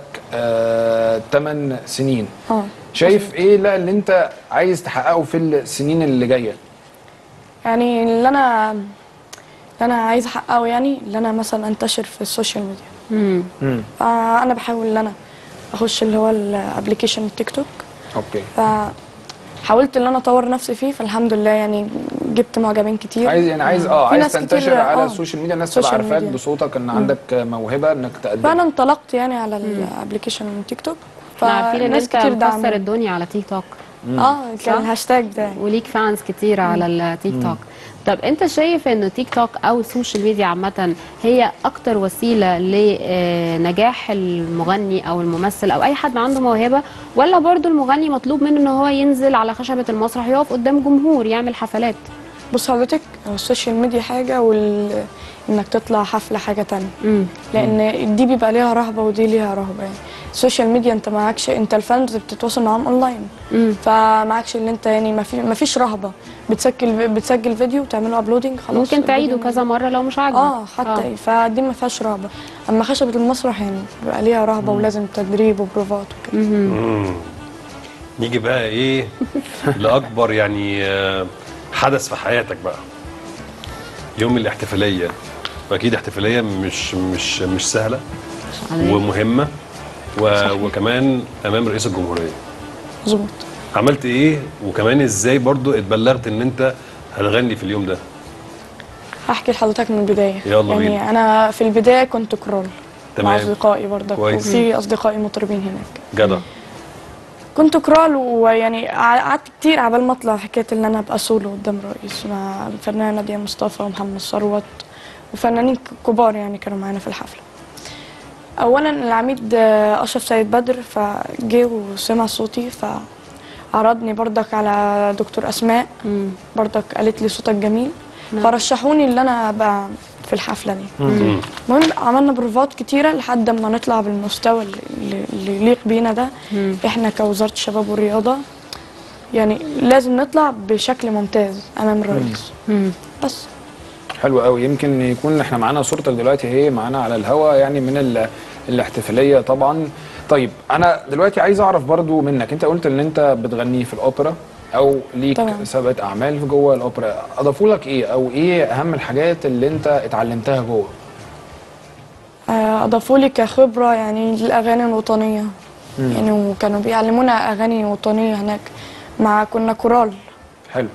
8 سنين اه شايف ايه لا اللي انت عايز تحققه في السنين اللي جايه يعني اللي انا اللي انا عايزه احققه يعني اللي انا مثلا انتشر في السوشيال ميديا امم فانا بحاول ان انا اخش اللي هو الابلكيشن التيك توك اوكي فحاولت ان انا اطور نفسي فيه فالحمد لله يعني جبت معجبين كتير عايز يعني عايز اه في عايز ناس تنتشر كتير- على آه، السوشيال ميديا الناس تبقى سوشيال عارفاك ميديا. بصوتك ان مم. عندك موهبه انك تقدم فانا انطلقت يعني على الابلكيشن تيك توك احنا عارفين ان فناس انت كتير مكسر دعموني الدنيا على تيك توك اه كان الهاشتاج بتاعي وليك فانز كتير على التيك توك طب انت شايف ان تيك توك او السوشيال ميديا عامه هي اكتر وسيله لنجاح المغني او الممثل او اي حد عنده موهبه ولا برضو المغني مطلوب منه ان هو ينزل على خشبه المسرح يقف قدام جمهور يعمل حفلات بص حضرتك هو السوشيال ميديا حاجة وال انك تطلع حفلة حاجة تانية امم لان دي بيبقى ليها رهبة ودي ليها رهبة يعني السوشيال ميديا انت معكش انت الفانز بتتواصل معاهم اونلاين فمعكش اللي انت يعني ما في ما فيش رهبة بتسجل بتسجل فيديو وتعمله ابلودنج خلاص ممكن تعيده الفيديو كذا مره لو مش عاجبك اه حتى آه. فدي ما فيهاش رهبة اما خشبة المسرح يعني بيبقى ليها رهبة ولازم تدريب وبروفات وكده مم. نيجي بقى ايه لاكبر يعني آه، حدث في حياتك بقى يوم الاحتفاليه واكيد احتفاليه مش مش مش سهله عادية. ومهمه و... وكمان امام رئيس الجمهوريه مظبوط عملت ايه وكمان ازاي برضو اتبلغت ان انت هتغني في اليوم ده هحكي لحضرتك من البداية يلا يعني بينا. انا في البداية كنت كرول مع تمام. اصدقائي برضك كويس. وفي اصدقائي مطربين هناك جدع كنت كرال ويعني قعدت كتير عبال ما اطلع حكايه ان انا ابقى سولو قدام رئيس مع الفنانه ناديه مصطفى ومحمد ثروت وفنانين كبار يعني كانوا معانا في الحفله اولا العميد آه، اشرف سيد بدر فجه وسمع صوتي فعرضني برضك على دكتور اسماء برضك قالت لي صوتك جميل نعم. فرشحوني اللي انا ابقى في الحفله دي مم. المهم عملنا بروفات كتيره لحد ما نطلع بالمستوى اللي, اللي يليق بينا ده مم. احنا كوزاره الشباب والرياضه يعني لازم نطلع بشكل ممتاز امام الرئيس بس حلو قوي يمكن يكون احنا معانا صورتك دلوقتي هي معانا على الهوا يعني من ال- الاحتفاليه طبعا طيب انا دلوقتي عايز اعرف برضو منك انت قلت ان انت بتغني في الاوبرا او ليك طبعاً. سابقه اعمال في جوه الاوبرا اضافوا لك ايه او ايه اهم الحاجات اللي انت اتعلمتها جوه آه، اضافوا لي كخبره يعني الاغاني الوطنيه مم. يعني وكانوا بيعلمونا اغاني وطنيه هناك مع كنا كورال حلو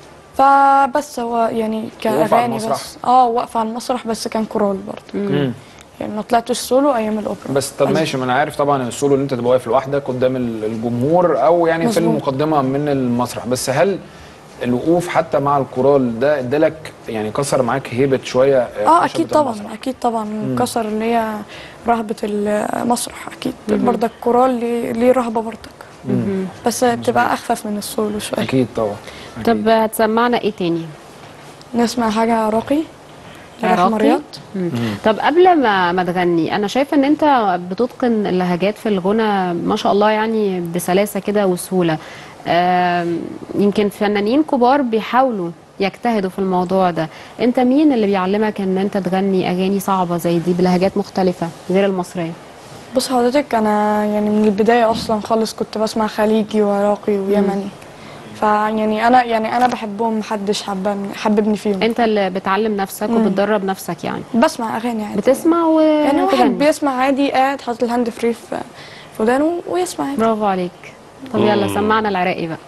فبس هو يعني واقفة على كاغاني المسرح؟ بس اه واقفه على المسرح بس كان كورال برضه مم. يعني ما طلعتش سولو ايام الاوبرا بس طب ماشي ما انا عارف طبعا السولو اللي انت تبقى واقف لوحدك قدام ال- الجمهور او يعني في مظبوط. المقدمه من المسرح بس هل الوقوف حتى مع الكورال ده ادالك يعني كسر معاك هيبه شويه اه خشبة اكيد طبعا المسرح؟ اكيد طبعا مم. كسر اللي هي رهبه المسرح اكيد مهم. برضك كورال ليه ليه رهبه برضك مم. بس بتبقى اخفف من السولو شويه اكيد طبعا طب هتسمعنا ايه تاني نسمع حاجه راقي لرحمة عراقي رياض مم. طب قبل ما ما تغني انا شايفه ان انت بتتقن اللهجات في الغنى ما شاء الله يعني بسلاسه كده وسهوله آم، يمكن فنانين كبار بيحاولوا يجتهدوا في الموضوع ده انت مين اللي بيعلمك ان انت تغني اغاني صعبه زي دي بلهجات مختلفه غير المصريه بص حضرتك انا يعني من البدايه اصلا خالص كنت بسمع خليجي وعراقي ويمني فيعني انا يعني انا بحبهم محدش حببني حببني فيهم انت اللي بتعلم نفسك مم. وبتدرب نفسك يعني بسمع اغاني عادي بتسمع و يعني واحد وتغني. بيسمع عادي قاعد حاطط الهاند فري في في ودانه ويسمع عادي برافو عليك طب يلا مم. سمعنا العراقي بقى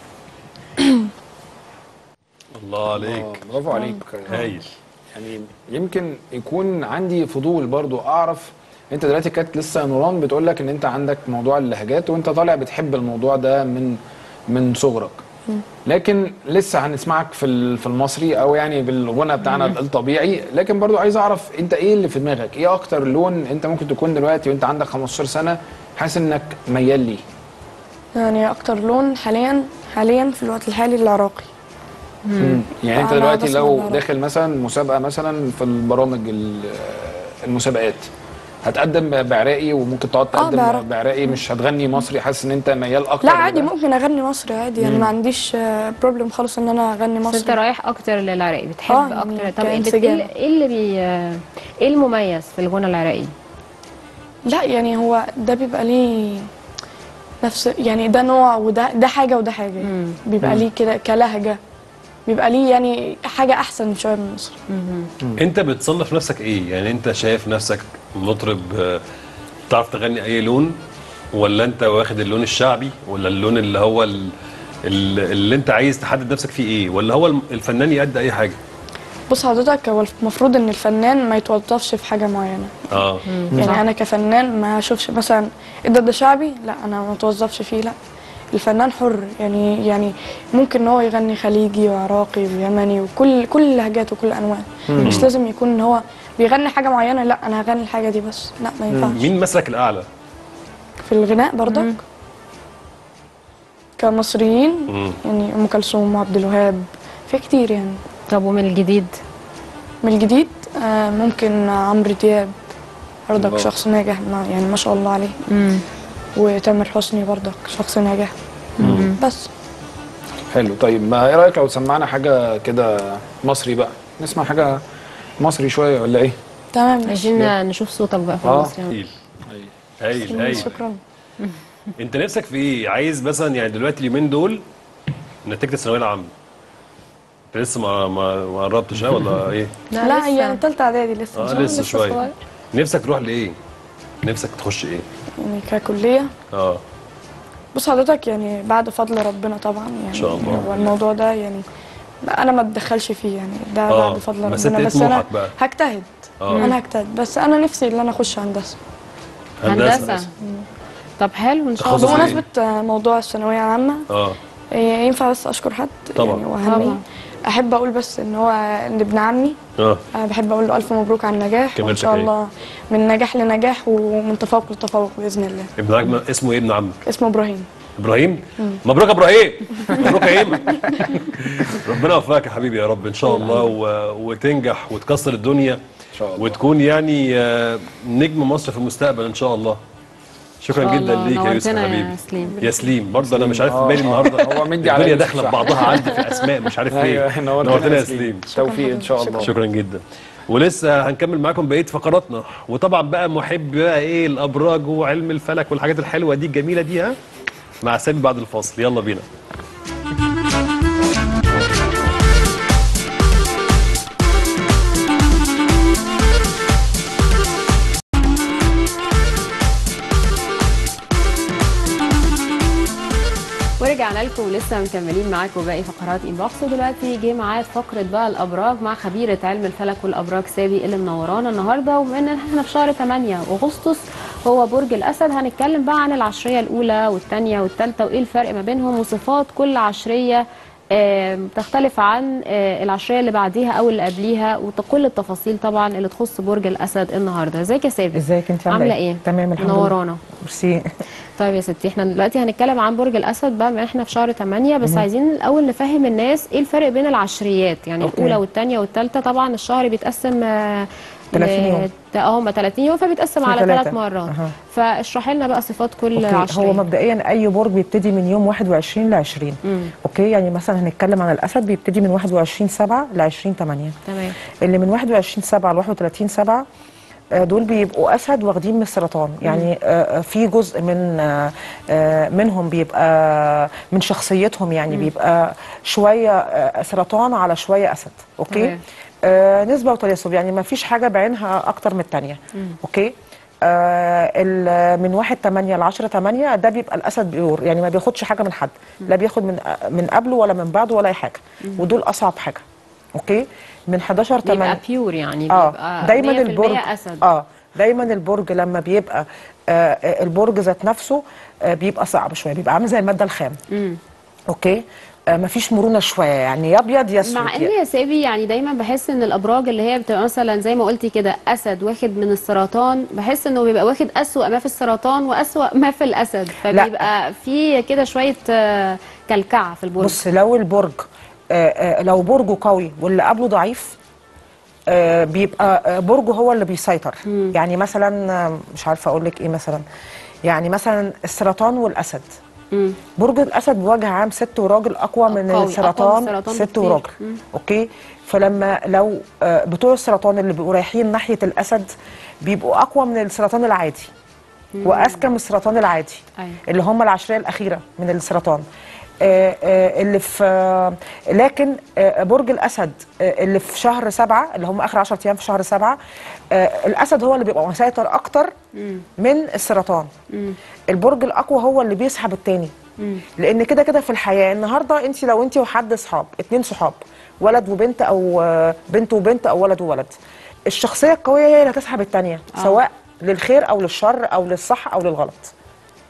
الله عليك آه، برافو عليك هايل يعني يمكن يكون عندي فضول برضو اعرف انت دلوقتي كانت لسه نوران بتقول لك ان انت عندك موضوع اللهجات وانت طالع بتحب الموضوع ده من من صغرك لكن لسه هنسمعك في ال- في المصري او يعني بالغنى بتاعنا مم. الطبيعي لكن برضو عايز اعرف انت ايه اللي في دماغك ايه اكتر لون انت ممكن تكون دلوقتي وانت عندك 15 سنه حاسس انك ميال ليه يعني اكتر لون حاليا حاليا في الوقت الحالي العراقي مم. يعني انت أنا دلوقتي بسمع لو العراقي. داخل مثلا مسابقه مثلا في البرامج ال- المسابقات هتقدم ب- بعراقي وممكن تقعد آه، تقدم بعراقي. بعراقي مش هتغني مصري حاسس ان انت ميال اكتر لا عادي لده؟ ممكن اغني مصري عادي يعني مم. ما عنديش بروبلم خالص ان انا اغني بس مصري انت رايح اكتر للعراقي بتحب آه، يعني اكتر طب ايه بت- كانسجام. ايه ايه اللي بي ايه المميز في الغنى العراقي لا يعني هو ده بيبقى ليه نفس يعني ده نوع وده ده حاجه وده حاجه يعني. بيبقى مم. ليه كده كلهجه بيبقى ليه يعني حاجه احسن شويه من مصر انت بتصنف نفسك ايه يعني انت شايف نفسك مطرب آه، تعرف تغني اي لون ولا انت واخد اللون الشعبي ولا اللون اللي هو ال- ال- اللي انت عايز تحدد نفسك فيه ايه ولا هو الم- الفنان يأدي اي حاجه بص حضرتك هو المفروض ان الفنان ما يتوظفش في حاجه معينه اه يعني انا كفنان ما اشوفش مثلا ايه ده ده شعبي لا انا ما اتوظفش فيه لا الفنان حر يعني يعني ممكن ان هو يغني خليجي وعراقي ويمني وكل كل اللهجات وكل الانواع مم. مش لازم يكون ان هو بيغني حاجه معينه لا انا هغني الحاجه دي بس لا ما ينفعش مين مسلك الاعلى؟ في الغناء برضك كمصريين مم. يعني ام كلثوم وعبد الوهاب في كتير يعني طب ومن الجديد من الجديد آه ممكن عمرو دياب برضك الله. شخص ناجح ما يعني ما شاء الله عليه مم. وتامر حسني برضك شخص ناجح بس حلو طيب ما ايه رايك لو سمعنا حاجه كده مصري بقى نسمع حاجه مصري شويه ولا ايه تمام عايزين نشوف صوتك بقى في آه. المصري هايل هايل هايل شكرا انت نفسك في ايه؟ عايز مثلا يعني دلوقتي اليومين دول نتيجه الثانويه العامه انت لسه ما ما ما قربتش ها ولا ايه؟ لا, لا هي تالتة اعدادي لسه اه لسه شويه صغير. نفسك تروح لايه؟ نفسك تخش ايه؟ يعني ككلية اه بص حضرتك يعني بعد فضل ربنا طبعا يعني إن شاء الله. هو الموضوع ده يعني لا انا ما اتدخلش فيه يعني ده آه، بعد فضل بس ربنا أنت إيه بس انا طموحك بقى؟ هجتهد آه. انا هجتهد بس انا نفسي ان انا اخش هندسه هندسه طب حلو ان شاء الله تخصص إيه؟ بمناسبه آه، موضوع الثانويه العامه اه آه، ينفع بس اشكر حد طبعا. يعني وهني طبعا. احب اقول بس ان هو ان ابن عمي اه أنا بحب اقول له الف مبروك على النجاح كمال وان شاء شكري. الله من نجاح لنجاح ومن تفوق لتفوق باذن الله ابن عمك اسمه ايه ابن عمك؟ اسمه ابراهيم ابراهيم مبروك يا ابراهيم مبروك يا ايمن ربنا يوفقك يا حبيبي يا رب ان شاء الله و... وتنجح وتكسر الدنيا ان شاء الله وتكون يعني آه، نجم مصر في المستقبل ان شاء الله شكرا إن شاء جدا الله. ليك يا يوسف نورتنا يا حبيبي سليم. يا سليم برضه انا مش عارف آه، بالي آه. النهارده هو مدي على الدنيا يوسف داخله صح. ببعضها عندي في الاسماء مش عارف ايه ايوه نورتنا نورتنا يا يا سليم سليم توفيق ان شاء الله شكرا جدا ولسه هنكمل معاكم بقيه فقراتنا وطبعا بقى محب بقى ايه الابراج وعلم الفلك والحاجات الحلوه دي الجميله دي ها مع سامي بعد الفاصل يلا بينا ورجعنا لكم ولسه مكملين معاكم باقي فقرات انبوكس ودلوقتي جه معايا فقره بقى الابراج مع خبيره علم الفلك والابراج سابي اللي منورانا النهارده وبما ان احنا في شهر 8 اغسطس هو برج الاسد هنتكلم بقى عن العشريه الاولى والثانيه والثالثه وايه الفرق ما بينهم وصفات كل عشريه آم، تختلف عن آه، العشريه اللي بعديها او اللي قبليها وكل التفاصيل طبعا اللي تخص برج الاسد النهارده ازيك يا سابي ازيك انت عامله ايه تمام الحمد لله منورانا ميرسي طيب يا ستي احنا دلوقتي هنتكلم عن برج الاسد بقى بما احنا في شهر 8 بس مهم. عايزين الاول نفهم الناس ايه الفرق بين العشريات يعني أوكي. الاولى والثانيه والثالثه طبعا الشهر بيتقسم آه، 30 ل- يوم. اه هم 30 يوم فبيتقسم في على تلاتة. ثلاث مرات أها. فاشرحي لنا بقى صفات كل أوكي. عشريه هو مبدئيا اي برج بيبتدي من يوم 21 ل 20 مم. اوكي يعني مثلا هنتكلم عن الاسد بيبتدي من 21 7 ل 20 8 تمام اللي من 21 7 ل 31 7 آه، دول بيبقوا اسد واخدين من السرطان يعني آه، آه، في جزء من آه، آه، منهم بيبقى من شخصيتهم يعني مم. بيبقى شويه آه، سرطان على شويه اسد اوكي تمام. آه، نسبه وتناسب يعني ما فيش حاجه بعينها اكتر من الثانيه مم. اوكي آه ال- من 1 8 ل 10 8 ده بيبقى الاسد بيور يعني ما بياخدش حاجه من حد لا بياخد من من قبله ولا من بعده ولا اي حاجه مم. ودول اصعب حاجه اوكي من 11 8 بيبقى بيور يعني اه بيبقى دايما 100% البرج اسد اه دايما البرج لما بيبقى آه آه، البرج ذات نفسه آه بيبقى صعب شويه بيبقى عامل زي الماده الخام مم. اوكي آه مفيش مرونه شويه يعني يا ابيض يا اسود مع ان يا سابي يعني دايما بحس ان الابراج اللي هي بتبقى مثلا زي ما قلتي كده اسد واخد من السرطان بحس انه بيبقى واخد اسوأ ما في السرطان واسوأ ما في الاسد فبيبقى في كده شويه آه، كلكعه في البرج بص لو البرج آه آه لو برجه قوي واللي قبله ضعيف آه بيبقى آه برجه هو اللي بيسيطر مم. يعني مثلا آه، مش عارفه اقول لك ايه مثلا يعني مثلا السرطان والاسد مم. برج الاسد بوجه عام ست وراجل اقوى من قوي، أقوى من السرطان السرطان ست بكتير. وراجل مم. اوكي فلما لو آه، بتوع السرطان اللي بيبقوا رايحين ناحيه الاسد بيبقوا اقوى من السرطان العادي مم. واذكى من السرطان العادي أيوة. اللي هم العشريه الاخيره من السرطان آه، آه، اللي في آه، لكن آه، برج الاسد آه، اللي في شهر سبعة اللي هم اخر 10 ايام في شهر سبعة آه، الاسد هو اللي بيبقى مسيطر اكتر مم. من السرطان مم. البرج الاقوى هو اللي بيسحب التاني مم. لان كده كده في الحياه النهارده انت لو انت وحد صحاب اتنين صحاب ولد وبنت او آه، بنت وبنت او ولد وولد الشخصيه القويه هي اللي هتسحب التانيه آه. سواء للخير او للشر او للصح او للغلط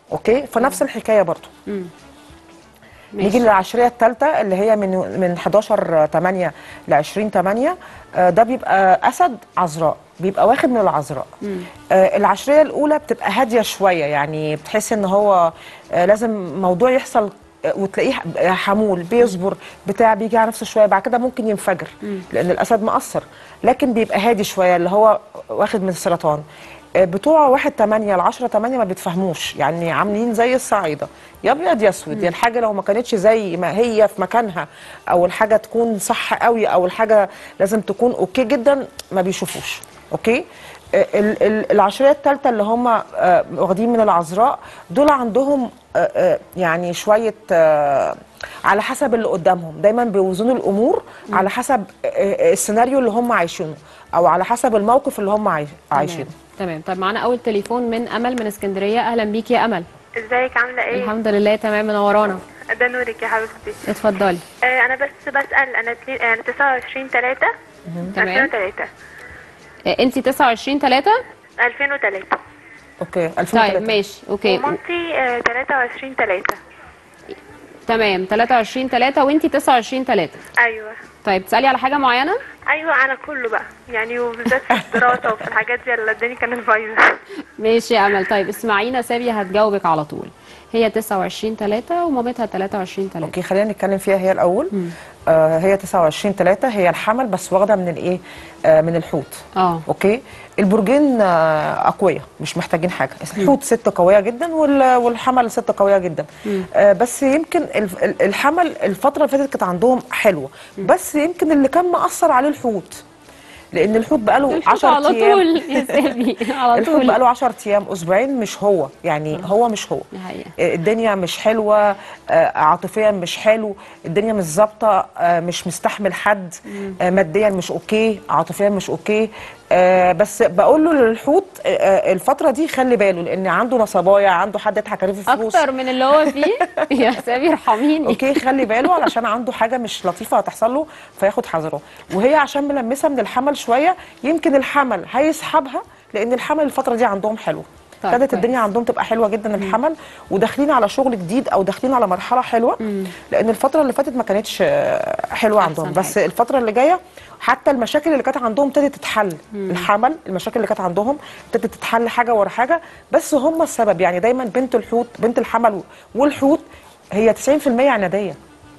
اوكي فنفس الحكايه برضو مم. نيجي للعشريه الثالثه اللي هي من من 11 8 ل 20 8 آه، ده بيبقى اسد عذراء بيبقى واخد من العذراء آه، العشريه الاولى بتبقى هاديه شويه يعني بتحس ان هو آه، لازم موضوع يحصل آه، وتلاقيه حمول بيصبر بتاع بيجي على نفسه شويه بعد كده ممكن ينفجر لان الاسد مقصر لكن بيبقى هادي شويه اللي هو واخد من السرطان آه، بتوع واحد 8 ل 10 8 ما بيتفهموش يعني عاملين زي الصعيده يا ابيض يا اسود يا الحاجه لو ما كانتش زي ما هي في مكانها او الحاجه تكون صح قوي او الحاجه لازم تكون اوكي جدا ما بيشوفوش اوكي آه، ال- ال- العشريه الثالثه اللي هم آه، واخدين من العذراء دول عندهم آه، آه، يعني شويه آه، على حسب اللي قدامهم دايما بيوزنوا الامور على حسب آه، آه، السيناريو اللي هم عايشينه او على حسب الموقف اللي هم عايش- عايشينه تمام طيب معانا اول تليفون من امل من اسكندريه اهلا بيكي يا امل ازيك عامله ايه الحمد لله تمام منورانا ده نورك يا حبيبتي اتفضلي آه انا بس بسال انا اتنين- انا 29 3 تمام 2003 انت 29 3 2003 اوكي طيب ماشي اوكي ومامتي آه 23 3 تمام 23 3 وانت 29 3 ايوه طيب تسالي على حاجه معينه ايوه على كله بقى يعني وبالذات في الدراسه وفي الحاجات دي اللي الدنيا كانت بايظه ماشي يا امل طيب اسمعينا سابيه هتجاوبك على طول هي 29 3 ومامتها 23 3 اوكي خلينا نتكلم فيها هي الاول آه هي 29 3 هي الحمل بس واخده من الايه آه من الحوت اه اوكي البرجين آه اقوياء مش محتاجين حاجه الحوت ست قويه جدا وال- والحمل ست قويه جدا آه بس يمكن الف- ال- الحمل الفتره اللي فاتت كانت عندهم حلوه بس يمكن اللي كان مأثر عليه الحوت لان الحوت بقاله الحوت 10 على ايام طول يا سابي على الحوت طول بقاله 10 ايام اسبوعين مش هو يعني هو مش هو دي حقيقة. آه، الدنيا مش حلوه آه، عاطفيا مش حلو الدنيا مش ظابطه آه، مش مستحمل حد آه، ماديا مش اوكي عاطفيا مش اوكي آه، بس بقول له للحوت آه، آه، الفتره دي خلي باله لان عنده نصبايا عنده حد يضحك عليه في فلوس اكتر من اللي هو فيه يا سابي ارحميني اوكي خلي باله علشان عنده حاجه مش لطيفه هتحصل له فياخد حذره وهي عشان ملمسه من الحمل شويه يمكن الحمل هيسحبها لان الحمل الفتره دي عندهم حلو طيب، ابتدت كويس. الدنيا عندهم تبقى حلوه جدا الحمل وداخلين على شغل جديد او داخلين على مرحله حلوه لان الفتره اللي فاتت ما كانتش آه، حلوه أحسن عندهم بس حاجة. الفتره اللي جايه حتى المشاكل اللي كانت عندهم ابتدت تتحل الحمل المشاكل اللي كانت عندهم ابتدت تتحل حاجه ورا حاجه بس هم السبب يعني دايما بنت الحوت بنت الحمل والحوت هي 90% عناديه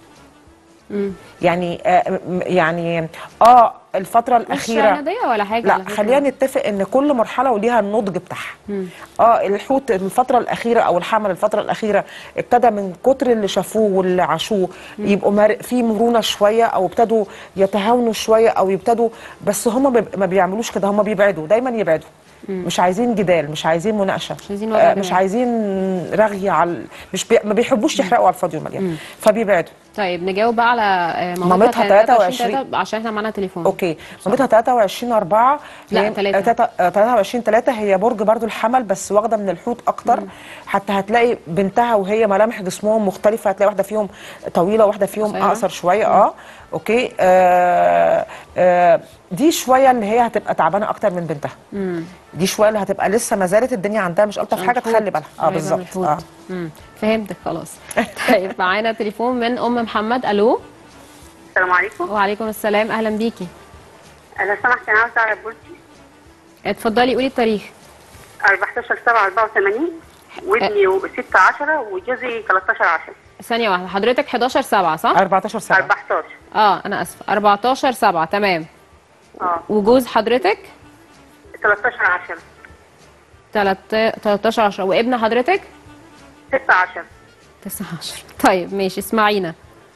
يعني آه م- يعني اه الفتره مش الاخيره عناديه ولا حاجه لا على فكرة. خلينا نتفق ان كل مرحله وليها النضج بتاعها اه الحوت الفتره الاخيره او الحمل الفتره الاخيره ابتدى من كتر اللي شافوه واللي عاشوه يبقوا مر... في مرونه شويه او ابتدوا يتهاونوا شويه او يبتدوا بس هم ما بيعملوش كده هم بيبعدوا دايما يبعدوا مش عايزين جدال مش عايزين مناقشه مش عايزين وجع آه مش دماغ. عايزين رغي على مش بي... ما بيحبوش يحرقوا على الفاضي والمليان فبيبعدوا طيب نجاوب بقى على آه، مامتها 23 23 عشان احنا معانا تليفون اوكي مامتها 23 4 لا، تلاتة. 23 3 هي برج برضو الحمل بس واخده من الحوت اكتر حتى هتلاقي بنتها وهي ملامح جسمهم مختلفه هتلاقي واحده فيهم طويله واحده فيهم قصيرة. اقصر شويه اه اوكي آه آه دي شويه اللي هي هتبقى تعبانه اكتر من بنتها دي شويه اللي هتبقى لسه ما زالت الدنيا عندها مش الطف حاجه الحوت. تخلي بالها اه قريبة من بالظبط الحوت. اه مم. فهمتك خلاص طيب معانا تليفون من ام محمد الو السلام عليكم وعليكم السلام اهلا بيكي لو سمحت انا عاوزه اعرف بولتي اتفضلي قولي التاريخ 14 7 84 وابني 6 10 وجوزي 13 10 ثانيه واحده حضرتك 11 7 صح 14 7 14 اه انا اسفه 14 7 تمام اه وجوز حضرتك 13 10 تلات- 13 10 وابن حضرتك 6 10 19 طيب ماشي اسمعينا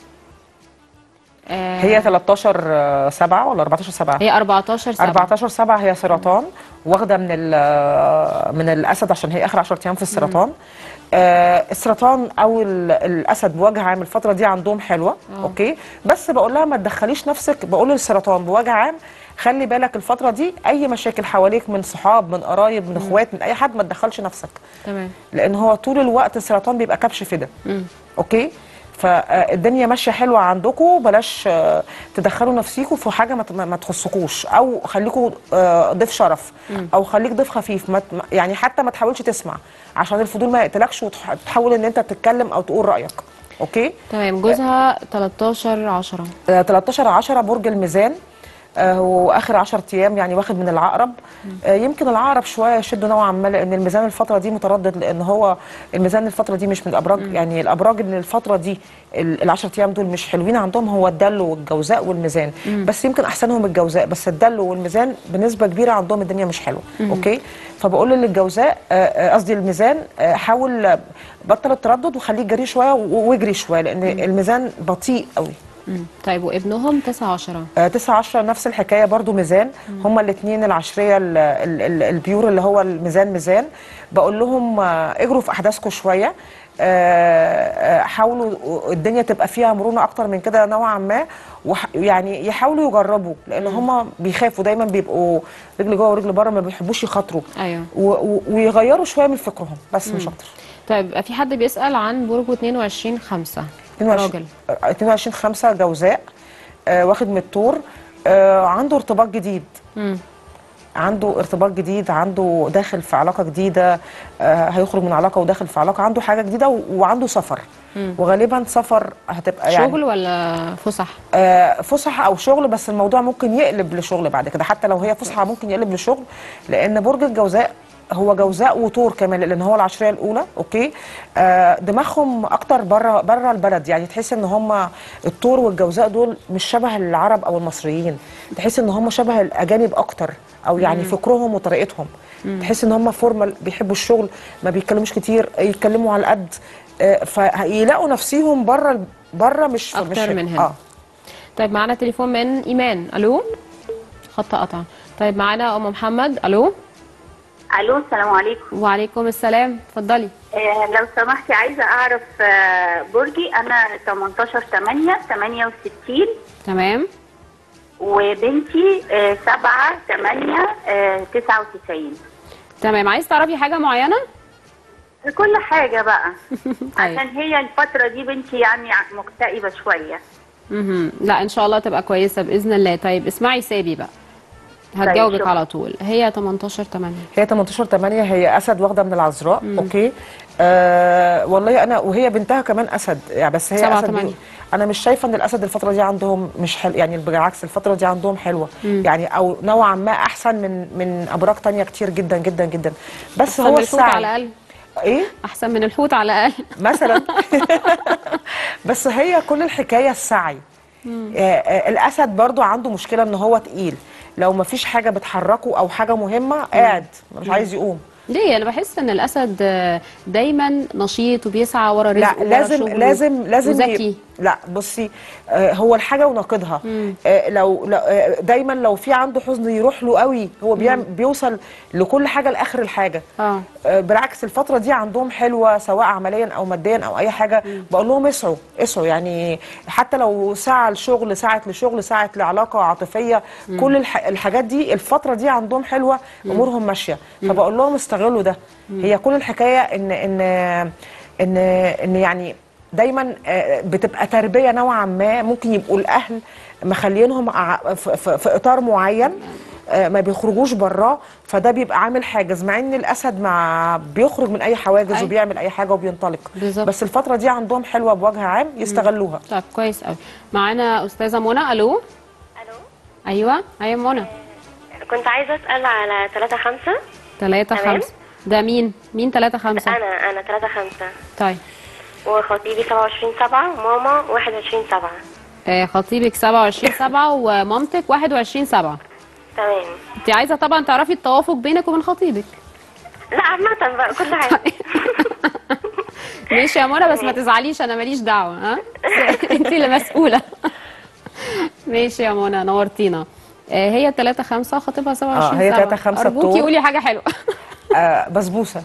آه هي 13 7 ولا 14 7 هي 14 7 14 7 هي سرطان واخده من ال- من الاسد عشان هي اخر 10 ايام في السرطان آه السرطان او ال- الاسد بوجه عام الفتره دي عندهم حلوه آه. اوكي بس بقول لها ما تدخليش نفسك بقول للسرطان بوجه عام خلي بالك الفتره دي اي مشاكل حواليك من صحاب من قرايب من اخوات من اي حد ما تدخلش نفسك تمام لان هو طول الوقت السرطان بيبقى كبش فدا مم. اوكي فالدنيا ماشيه حلوه عندكم بلاش آه، تدخلوا نفسيكم في حاجه ما ت- ما تخصكوش او خليكوا آه، ضيف شرف مم. او خليك ضيف خفيف ما ت- يعني حتى ما تحاولش تسمع عشان الفضول ما يقتلكش وتحاول ان انت تتكلم او تقول رايك اوكي تمام جوزها 13 10 آه، 13 10 برج الميزان آه، هو اخر 10 ايام يعني واخد من العقرب آه، يمكن العقرب شويه يشده نوعا ما لان الميزان الفتره دي متردد لان هو الميزان الفتره دي مش من الابراج يعني الابراج اللي الفتره دي ال 10 ايام دول مش حلوين عندهم هو الدلو والجوزاء والميزان مم. بس يمكن احسنهم الجوزاء بس الدلو والميزان بنسبه كبيره عندهم الدنيا مش حلوه مم. اوكي فبقول للجوزاء آه، آه، قصدي الميزان آه، حاول آه، بطل التردد وخليك جري شويه و- واجري شويه لان الميزان بطيء قوي مم. طيب وابنهم 9 10 آه، 9 10 نفس الحكايه برضو ميزان هما الاثنين العشريه ال- ال- ال- البيور اللي هو الميزان ميزان بقول لهم آه، اجروا في احداثكم شويه آه، آه، حاولوا الدنيا تبقى فيها مرونه اكتر من كده نوعا ما وح- يعني يحاولوا يجربوا لان هما بيخافوا دايما بيبقوا رجل جوه ورجل بره ما بيحبوش يخاطروا ايوه و- و- ويغيروا شويه من فكرهم بس مش مم. اكتر طيب في حد بيسأل عن برج 22 5 22 22 5 جوزاء آه، واخد من الطور آه، عنده ارتباط جديد مم. عنده ارتباط جديد عنده داخل في علاقه جديده آه، هيخرج من علاقه وداخل في علاقه عنده حاجه جديده و- وعنده سفر مم. وغالبا سفر هتبقى يعني شغل ولا فسح؟ آه، فسحه او شغل بس الموضوع ممكن يقلب لشغل بعد كده حتى لو هي فسحه ممكن يقلب لشغل لان برج الجوزاء هو جوزاء وطور كمان لان هو العشريه الاولى اوكي آه دماغهم اكتر بره بره البلد يعني تحس ان هم الطور والجوزاء دول مش شبه العرب او المصريين تحس ان هم شبه الاجانب اكتر او يعني مم. فكرهم وطريقتهم مم. تحس ان هم فورمال بيحبوا الشغل ما بيتكلموش كتير يتكلموا على القد آه، فيلاقوا نفسيهم بره بره مش مش اكتر من هنا اه طيب معانا تليفون من ايمان الو خط قطع طيب معانا ام محمد الو الو السلام عليكم وعليكم السلام اتفضلي آه لو سمحتي عايزه اعرف آه برجي انا 18 8 68 تمام وبنتي آه 7 8 آه 99 تمام عايز تعرفي حاجه معينه كل حاجه بقى طيب. عشان هي الفتره دي بنتي يعني مكتئبه شويه مهم. لا ان شاء الله تبقى كويسه باذن الله طيب اسمعي سابي بقى هتجاوبك شكرا. على طول هي 18 8 هي 18 8 هي اسد واخده من العذراء اوكي آه والله انا وهي بنتها كمان اسد يعني بس هي سبعة اسد تمانية. بي- انا مش شايفه ان الاسد الفتره دي عندهم مش حلو يعني بالعكس الفتره دي عندهم حلوه مم. يعني او نوعا ما احسن من من ابراج تانية كتير جدا جدا جدا بس احسن هو من الحوت السعي على الاقل ايه احسن من الحوت على الاقل مثلا بس هي كل الحكايه السعي آه، آه، الاسد برضو عنده مشكله ان هو تقيل لو ما فيش حاجه بتحركه او حاجه مهمه قاعد مش مم. عايز يقوم ليه انا بحس ان الاسد آه، دايما نشيط وبيسعى ورا لا رزقه ورا لازم شغله لازم لازم وذكي ي- لا بصي آه، هو الحاجه وناقضها مم. آه، لو لو- آه، دايما لو في عنده حزن يروح له قوي هو بيعمل بيوصل لكل حاجه لاخر الحاجه اه آه، بالعكس الفتره دي عندهم حلوه سواء عمليا او ماديا او اي حاجه بقول لهم اسعوا اسعوا يعني حتى لو ساعه لشغل ساعه لشغل ساعه لعلاقه عاطفيه مم. كل الح- الحاجات دي الفتره دي عندهم حلوه مم. امورهم ماشيه مم. فبقول لهم استغلوا ده مم. هي كل الحكايه ان ان ان ان يعني دايما آه، بتبقى تربيه نوعا ما ممكن يبقوا الاهل مخلينهم ع- في- في في اطار معين آه، ما بيخرجوش براه فده بيبقى عامل حاجز مع ان الاسد مع بيخرج من اي حواجز أي. وبيعمل اي حاجه وبينطلق بالظبط. بس الفتره دي عندهم حلوه بوجه عام يستغلوها طيب كويس قوي معانا استاذه منى الو الو ايوه ايوه منى كنت عايزة أسأل على 3 5 3 تمام. 5 ده مين مين 3 5 أنا أنا 3 5 طيب وخطيبي 27 7 وماما 21 7 آه خطيبك 27 7 ومامتك 21 7 تمام انت عايزه طبعا تعرفي التوافق بينك وبين خطيبك لا عامة بقى كل حاجة ماشي يا منى بس ما تزعليش انا ماليش دعوه ها انت اللي مسؤوله ماشي يا منى نورتينا آه هي 3 5 خطيبها 27 هي 7 3 5 ارجوكي بطول. قولي حاجه حلوه آه بسبوسه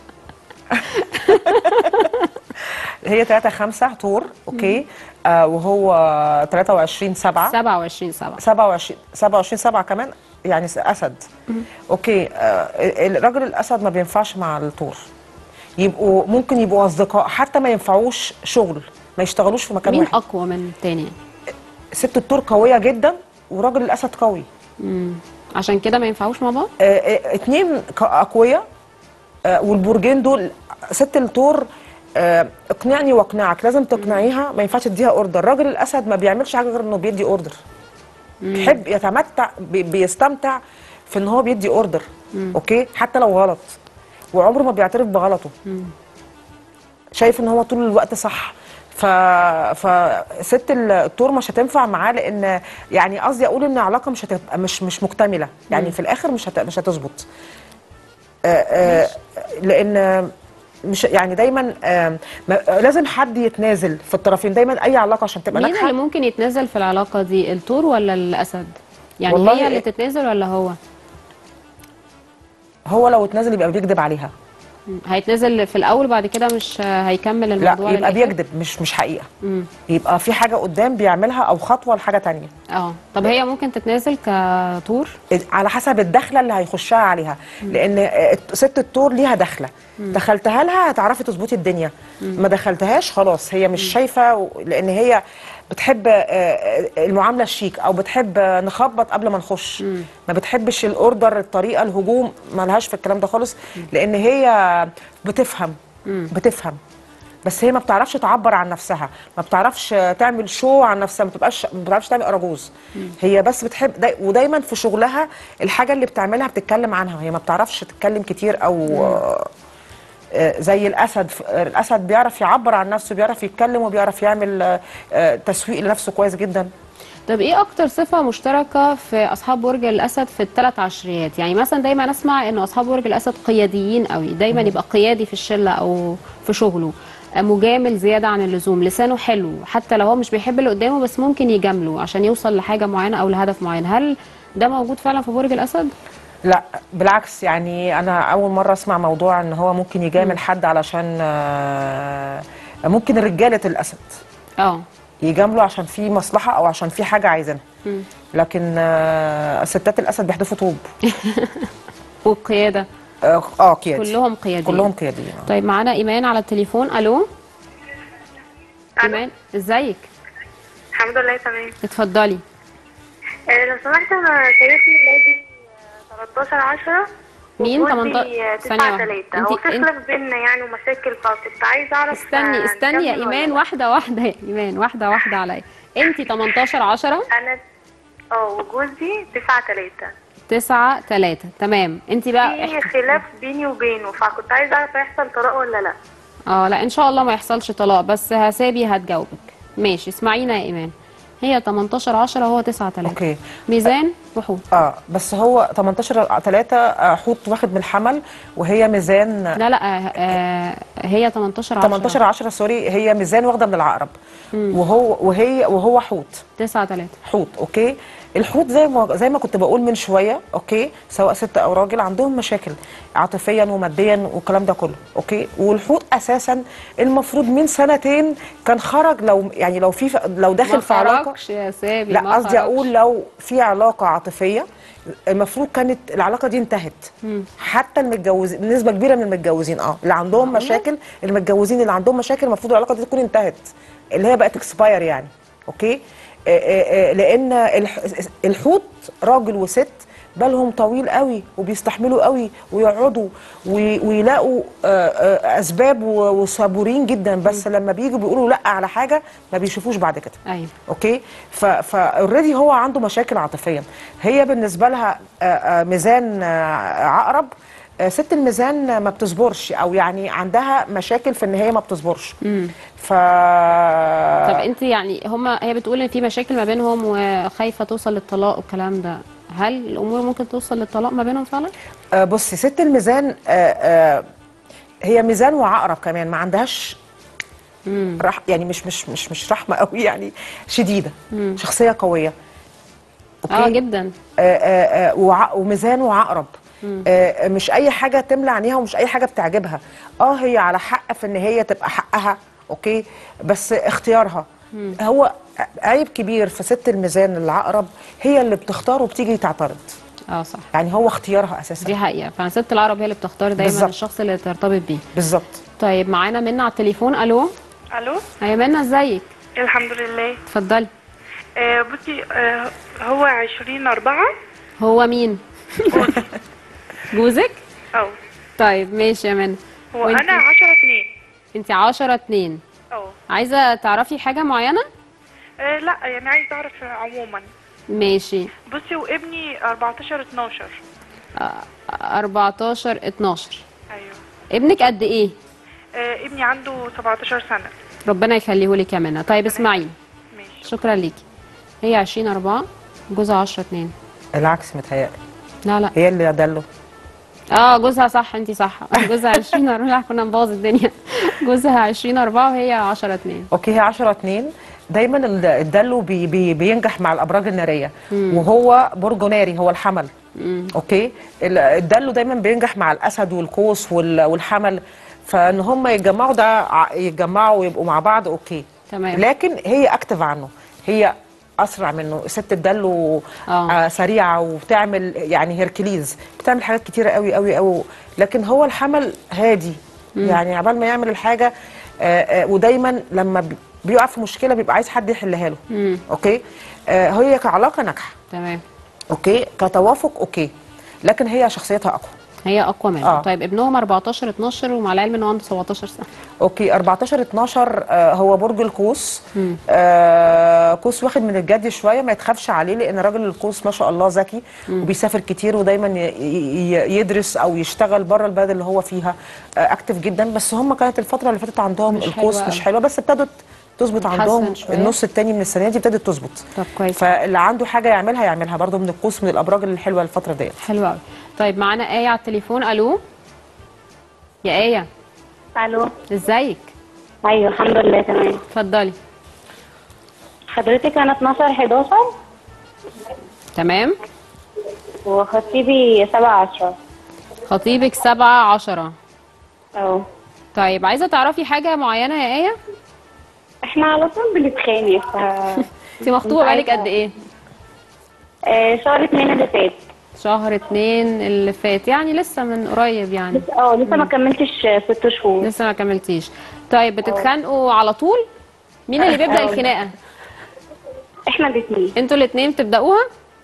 هي 3 5 طور اوكي آه وهو 23 7 27 7 27 27 7 كمان يعني اسد اوكي آه الراجل الاسد ما بينفعش مع الطور يبقوا ممكن يبقوا اصدقاء حتى ما ينفعوش شغل ما يشتغلوش في مكان مين واحد اقوى من التاني ست التور قويه جدا وراجل الاسد قوي مم. عشان كده ما ينفعوش مع بعض آه، آه، اتنين ك- اقوياء آه، والبرجين دول ست التور آه، اقنعني واقنعك لازم تقنعيها ما ينفعش تديها اوردر راجل الاسد ما بيعملش حاجه غير انه بيدي اوردر بيحب يتمتع بي- بيستمتع في ان هو بيدي اوردر اوكي حتى لو غلط وعمره ما بيعترف بغلطه شايف ان هو طول الوقت صح ف فست الطور مش هتنفع معاه لان يعني قصدي اقول ان العلاقه مش هتبقى مش مش مكتمله يعني مم. في الاخر مش هت... مش هتظبط آه، آه، لان مش يعني دايما آه، ما- لازم حد يتنازل في الطرفين دايما اي علاقه عشان تبقى مين ناجحه اللي ممكن يتنازل في العلاقه دي الطور ولا الاسد يعني والله هي اللي إيه- تتنازل ولا هو هو لو اتنازل يبقى بيكذب عليها مم. هيتنازل في الاول بعد كده مش هيكمل لا الموضوع يبقى للآخر؟ بيكذب مش مش حقيقه مم. يبقى في حاجه قدام بيعملها او خطوه لحاجه تانية اه طب هي ممكن تتنازل كطور على حسب الدخله اللي هيخشها عليها لان الت- ست الطور ليها دخله مم. دخلتها لها هتعرفي تظبطي الدنيا مم. ما دخلتهاش خلاص هي مش شايفه و- لان هي بتحب آه، آه، المعامله الشيك او بتحب آه، نخبط قبل ما نخش ما بتحبش الاوردر الطريقه الهجوم ما لهاش في الكلام ده خالص لان هي بتفهم بتفهم بس هي ما بتعرفش تعبر عن نفسها ما بتعرفش تعمل شو عن نفسها ما بتبقاش ما بتعرفش تعمل اراجوز هي بس بتحب داي ودايما في شغلها الحاجه اللي بتعملها بتتكلم عنها هي ما بتعرفش تتكلم كتير او آه، آه، زي الاسد ف- آه، الاسد بيعرف يعبر عن نفسه بيعرف يتكلم وبيعرف يعمل آه، آه، تسويق لنفسه كويس جدا طب ايه اكتر صفه مشتركه في اصحاب برج الاسد في الثلاث عشريات يعني مثلا دايما اسمع ان اصحاب برج الاسد قياديين قوي دايما يبقى قيادي في الشله او في شغله آه، مجامل زياده عن اللزوم لسانه حلو حتى لو هو مش بيحب اللي قدامه بس ممكن يجامله عشان يوصل لحاجه معينه او لهدف معين هل ده موجود فعلا في برج الاسد لا بالعكس يعني انا اول مره اسمع موضوع ان هو ممكن يجامل حد علشان آه، ممكن رجاله الاسد اه يجاملوا عشان في مصلحه او عشان في حاجه عايزينها مم. لكن آه، ستات الاسد بيحدفوا طوب والقياده اه آه، قيادي كلهم قياديين كلهم قياديين آه. طيب معانا ايمان على التليفون الو ايمان ازيك الحمد لله تمام اتفضلي آه، لو سمحت انا تاريخ ميلادي آه، 13 10 مين 18 ثانية 9 واحدة. 3 انت- هو في انت- خلاف بينا يعني ومشاكل فكنت عايزه اعرف استني آه، استني يا نكمل ولا ايمان لا؟ واحده واحده يا ايمان واحده واحده عليا انت 18 10 انا اه وجوزي 9 3 9 3 تمام انت بقى في خلاف بيني وبينه فكنت عايزه اعرف هيحصل طلاق ولا لا اه لا ان شاء الله ما يحصلش طلاق بس هسابي هتجاوبك ماشي اسمعينا يا ايمان هي 18 10 هو 9 3 اوكي ميزان وحوت اه بس هو 18 3 حوت واخد من الحمل وهي ميزان لا لا آه آه هي 18 10 18 10 سوري هي ميزان واخده من العقرب مم. وهو وهي وهو حوت 9 3 حوت اوكي الحوت زي ما زي ما كنت بقول من شويه اوكي سواء ست او راجل عندهم مشاكل عاطفيا وماديا والكلام ده كله اوكي والحوت اساسا المفروض من سنتين كان خرج لو يعني لو في لو داخل ما في علاقه خرجش يا سابي لا ما قصدي خرجش. اقول لو في علاقه عاطفيه المفروض كانت العلاقه دي انتهت مم. حتى المتجوزين نسبه كبيره من المتجوزين اه اللي عندهم مشاكل المتجوزين اللي عندهم مشاكل المفروض العلاقه دي تكون انتهت اللي هي بقت اكسباير يعني اوكي آه، آه، آه، لان الح- الحوت راجل وست بالهم طويل قوي وبيستحملوا قوي ويقعدوا وي- ويلاقوا آه، آه، اسباب و- وصبورين جدا بس لما بييجوا بيقولوا لا على حاجه ما بيشوفوش بعد كده ايوه اوكي فاوريدي هو عنده مشاكل عاطفيا هي بالنسبه لها آه، آه، ميزان آه، عقرب آه، ست الميزان ما بتصبرش او يعني عندها مشاكل في ان هي ما بتصبرش امم ف طب انت يعني هما هي بتقول ان في مشاكل ما بينهم وخايفه توصل للطلاق والكلام ده هل الامور ممكن توصل للطلاق ما بينهم فعلا؟ آه، بصي ست الميزان آه، آه، هي ميزان وعقرب كمان ما عندهاش رح يعني مش مش مش مش رحمه قوي يعني شديده مم. شخصيه قويه اه جدا آه، آه، آه، وع- وميزان وعقرب مم. آه، مش اي حاجه تملى عينيها ومش اي حاجه بتعجبها اه هي على حق في ان هي تبقى حقها اوكي بس اختيارها مم. هو عيب كبير في ست الميزان العقرب هي اللي بتختار وبتيجي تعترض اه صح يعني هو اختيارها اساسا دي حقيقه فست العرب هي اللي بتختار دايما بالظبط. الشخص اللي ترتبط بيه بالظبط طيب معانا منى على التليفون الو الو يا منى ازيك الحمد لله اتفضلي آه بصي آه هو عشرين أربعة هو مين جوزك أو طيب ماشي يا منى هو وانتي؟ أنا عشرة اتنين انت 10 2 أو عايزه تعرفي حاجه معينه آه لا يعني عايز أعرف عموما ماشي بصي وابني 14 12 آه، 14 12 أيوه ابنك قد ايه آه ابني عنده 17 سنة ربنا يخليه لك يا منى طيب اسمعيني شكرا ليكي هي 20 4 جوزها 10 2 العكس متهيألي لا لا هي اللي دله اه جوزها صح انت صح جوزها 20 4 كنا نبوظ الدنيا جوزها 20 4 وهي 10 2 اوكي هي 10 2 دايما ال- الدلو بي بي بينجح مع الابراج الناريه مم. وهو برج ناري هو الحمل مم. اوكي ال- الدلو دايما بينجح مع الاسد والقوس وال- والحمل فان هم يتجمعوا ده ع- يتجمعوا ويبقوا مع بعض اوكي تمام. لكن هي اكتف عنه هي اسرع منه ست الدلو آه. سريعه وبتعمل يعني هيركليز بتعمل حاجات كتيره قوي قوي قوي لكن هو الحمل هادي مم. يعني عبال ما يعمل الحاجه آه آه ودايما لما بي- بيقع في مشكله بيبقى عايز حد يحلها له مم. اوكي آه هي كعلاقه ناجحه تمام اوكي كتوافق اوكي لكن هي شخصيتها اقوى هي اقوى منه آه. طيب ابنهم 14 12 ومع العلم انه عنده 17 سنه اوكي 14 12 آه هو برج القوس مم. آه قوس واخد من الجد شويه ما يتخافش عليه لان راجل القوس ما شاء الله ذكي وبيسافر كتير ودايما ي- ي- يدرس او يشتغل بره البلد اللي هو فيها آه اكتف جدا بس هم كانت الفتره اللي فاتت عندهم مش القوس حلوة مش أوي. حلوه بس ابتدت تظبط تتحسن عندهم شوية. النص التاني من السنه دي ابتدت تظبط طب كويس فاللي عنده حاجه يعملها يعملها برضه من القوس من الابراج الحلوه الفتره ديت حلو قوي طيب معانا ايه على التليفون الو يا ايه الو ازيك ايوه الحمد لله تمام اتفضلي حضرتك انا 12 11 تمام وخطيبي 7 10 خطيبك 7 10 اه طيب عايزه تعرفي حاجه معينه يا ايه احنا على طول بنتخانق ف انت مخطوبه بقالك قد ايه آه شهر اتنين اللي فات شهر اتنين اللي فات يعني لسه من قريب يعني اه لسه ما كملتش ست شهور لسه ما كملتيش طيب بتتخانقوا على طول مين اللي بيبدا آه. الخناقه احنا الاثنين انتوا الاثنين بتبداوها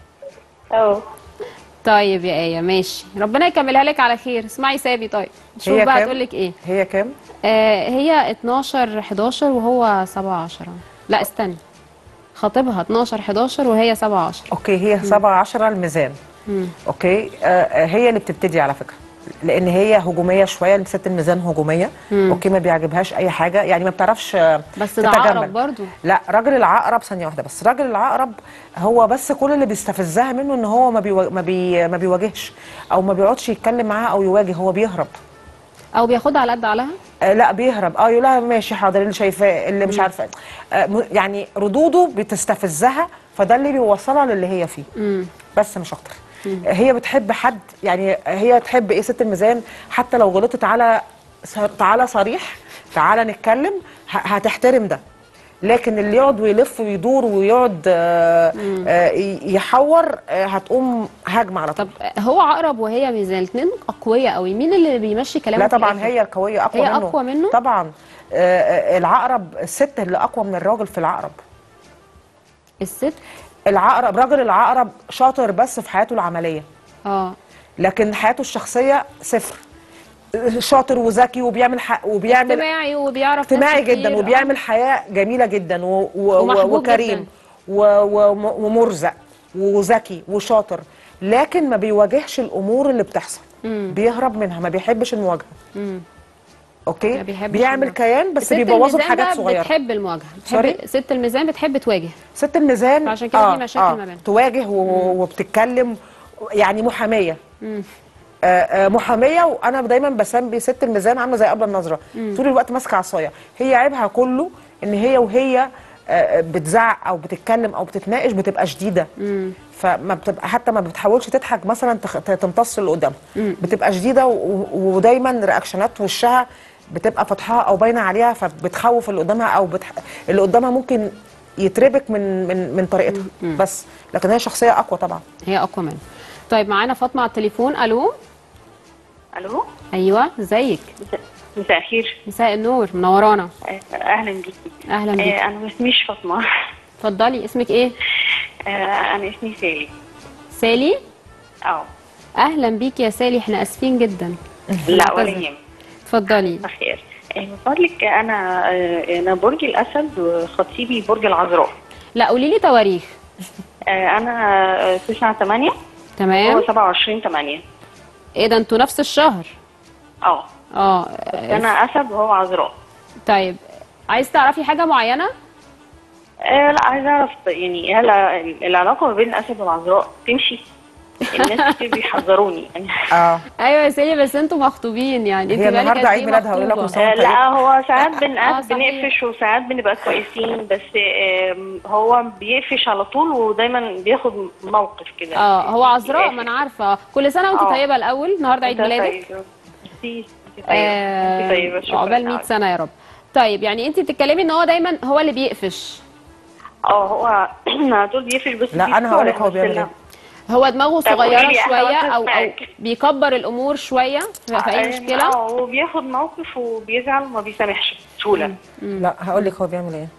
اه طيب يا ايه ماشي ربنا يكملها لك على خير اسمعي سابي طيب شوف هي بقى كام؟ تقول لك ايه هي كام آه هي 12 11 وهو 7 10 لا استني خاطبها 12 11 وهي 7 10 اوكي هي 7 10 الميزان مم. اوكي آه آه، هي اللي بتبتدي على فكره لان هي هجوميه شويه ست الميزان هجوميه مم. اوكي ما بيعجبهاش اي حاجه يعني ما بتعرفش آه، بس ده تتجمل. عقرب برضو لا راجل العقرب ثانيه واحده بس راجل العقرب هو بس كل اللي بيستفزها منه ان هو ما بيو... ما, بي... ما بيواجهش او ما بيقعدش يتكلم معاها او يواجه هو بيهرب او بياخدها على قد عليها آه لا بيهرب اه يقول لها ماشي حاضر اللي شايفاه اللي مش عارفه آه م- يعني ردوده بتستفزها فده اللي بيوصلها للي هي فيه امم بس مش اكتر هي بتحب حد يعني هي تحب ايه ست الميزان حتى لو غلطت تعالى ص- تعالى صريح تعالى نتكلم ه- هتحترم ده لكن اللي يقعد ويلف ويدور ويقعد آه آه ي- يحور آه هتقوم هجمه على طول هو عقرب وهي ميزان الاثنين اقوياء قوي مين اللي بيمشي كلامه لا في طبعا الآخر؟ هي القويه اقوى هي منه اقوى منه طبعا آه آه، العقرب الست اللي اقوى من الراجل في العقرب الست العقرب راجل العقرب شاطر بس في حياته العمليه اه لكن حياته الشخصيه صفر شاطر وذكي وبيعمل حق وبيعمل اجتماعي وبيعرف ناس اجتماعي كتير، جدا آه. وبيعمل حياه جميله جدا و و ومحبوب وكريم جداً. و و ومرزق وذكي وشاطر لكن ما بيواجهش الامور اللي بتحصل مم. بيهرب منها ما بيحبش المواجهه مم. اوكي ما بيحبش بيعمل المواجهة. كيان بس ست بيبوظه الميزان بحاجات بقى صغيره بتحب المواجهه سوري؟ بتحب ست الميزان بتحب تواجه ست الميزان فعشان كده في مشاكل ما بينهم. تواجه و- وبتتكلم يعني محاميه مم. آه، آه، محاميه وانا دايما بسمي ست الميزان عامله زي قبل النظره مم. طول الوقت ماسكه عصايه هي عيبها كله ان هي وهي آه، بتزعق او بتتكلم او بتتناقش بتبقى شديده مم. فما بتبقى حتى ما بتحاولش تضحك مثلا تخ- تمتص اللي قدامها مم. بتبقى شديده و- ودايما رياكشنات وشها بتبقى فاتحاها او باينه عليها فبتخوف اللي قدامها او بتح... اللي قدامها ممكن يتربك من من من طريقتها بس لكن هي شخصيه اقوى طبعا هي اقوى منه طيب معانا فاطمه على التليفون الو الو ايوه ازيك مساء الخير مساء النور منورانا آه، اهلا بيكي اهلا بيك آه، انا ما اسميش فاطمه اتفضلي اسمك ايه آه، انا اسمي سالي سالي اه اهلا بيك يا سالي احنا اسفين جدا لا ولا نعتذر. يهمك اتفضلي بخير آه، من فضلك انا آه، انا برج الاسد وخطيبي برج العذراء لا قولي لي تواريخ آه، انا 9 8 تمام هو 27 8 ايه ده انتوا نفس الشهر اه اه انا اسد وهو عذراء طيب عايز تعرفي حاجه معينه آه لا عايزه اعرف يعني هل العلاقه ما بين الاسد والعذراء تمشي الناس كتير بيحذروني يعني اه ايوه يا سالي بس انتوا مخطوبين يعني هي انت بقالك النهاردة قد عيد إيه ميلادها، أقول لكم مخطوبة؟ سنة آه، لا هو ساعات بن... آه، صحيح. بنقفش وساعات بنبقى كويسين بس آم، هو بيقفش على طول ودايما بياخد موقف كده اه هو عذراء ما انا عارفه كل سنه وانت آه. طيبه الاول النهارده عيد أنت ميلادك طيب. ميرسي. أنت طيبة. أنت طيبة. شكراً عقبال 100 أوي. سنه يا رب طيب يعني انت بتتكلمي ان هو دايما هو اللي بيقفش اه هو على طول بيقفش بس لا، في أنا هقول لك صالح هو بس بيعمل لا. إيه. هو دماغه طب قولي صغيره لي، شويه أنا او او هسمعك. بيكبر الامور شويه في في اي آه، مشكله اه هو بياخد موقف وبيزعل وما بيسامحش بسهوله لا هقول لك هو بيعمل ايه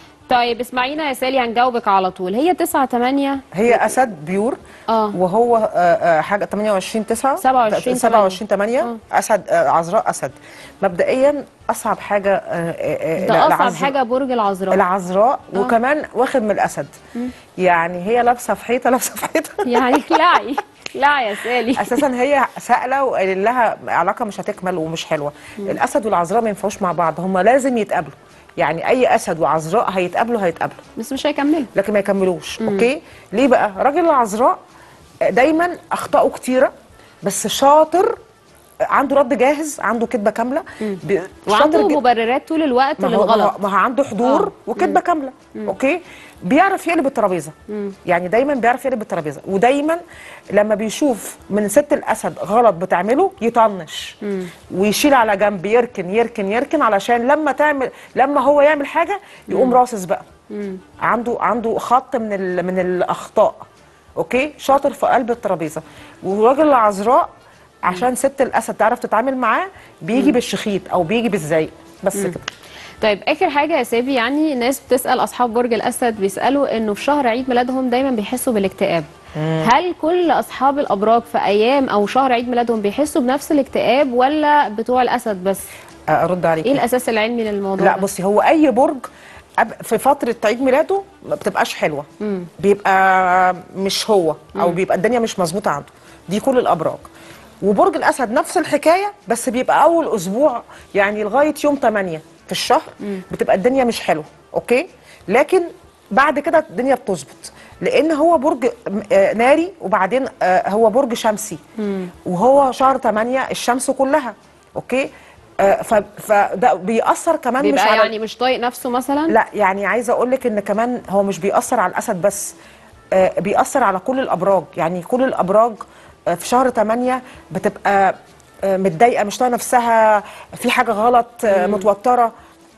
طيب اسمعينا يا سالي هنجاوبك على طول هي 9 8 هي اسد بيور اه وهو آه، آه، حاجه 28 9 27 27 8 اسد آه، عذراء اسد مبدئيا اصعب حاجه آه، آه، آه، ده لا، اصعب العذراء- حاجه برج العذراء العذراء آه. وكمان واخد من الاسد مم. يعني هي لابسه في حيطه لابسه في حيطه يعني اخلعي اخلعي يا سالي اساسا هي سائله وقال لها علاقه مش هتكمل ومش حلوه مم. الاسد والعذراء ما ينفعوش مع بعض هم لازم يتقابلوا يعني اي اسد وعذراء هيتقابلوا هيتقابلوا بس مش هيكملوا لكن ما يكملوش مم. اوكي ليه بقى راجل العذراء دايما اخطائه كتيره بس شاطر عنده رد جاهز عنده كدبه كامله بي- وعنده شاطر جد- مبررات طول الوقت ما هو- للغلط ما هو عنده حضور آه. وكدبه كامله اوكي بيعرف يقلب الترابيزه مم. يعني دايما بيعرف يقلب الترابيزه ودايما لما بيشوف من ست الاسد غلط بتعمله يطنش مم. ويشيل على جنب يركن يركن يركن علشان لما تعمل لما هو يعمل حاجه يقوم مم. راصص بقى مم. عنده عنده خط من ال من الاخطاء اوكي شاطر في قلب الترابيزه وراجل العذراء عشان ست الاسد تعرف تتعامل معاه بيجي مم. بالشخيط او بيجي بالزعيق بس مم. كده طيب اخر حاجه يا سابي يعني الناس بتسال اصحاب برج الاسد بيسالوا انه في شهر عيد ميلادهم دايما بيحسوا بالاكتئاب هل كل اصحاب الابراج في ايام او شهر عيد ميلادهم بيحسوا بنفس الاكتئاب ولا بتوع الاسد بس ارد عليك ايه الاساس العلمي للموضوع لا ده؟ بصي هو اي برج أب- في فتره عيد ميلاده ما بتبقاش حلوه مم. بيبقى مش هو او مم. بيبقى الدنيا مش مظبوطه عنده دي كل الابراج وبرج الاسد نفس الحكايه بس بيبقى اول اسبوع يعني لغايه يوم 8 في الشهر مم. بتبقى الدنيا مش حلوه اوكي لكن بعد كده الدنيا بتظبط لان هو برج م- آه، ناري وبعدين آه، هو برج شمسي مم. وهو شهر 8 الشمس كلها اوكي آه، ف- فده بيأثر كمان مش بيبقى على يعني مش طايق نفسه مثلا لا يعني عايزه اقول لك ان كمان هو مش بيأثر على الاسد بس آه، بيأثر على كل الابراج يعني كل الابراج آه، في شهر 8 بتبقى آه، متضايقه مش طايقه نفسها في حاجه غلط آه، مم. متوتره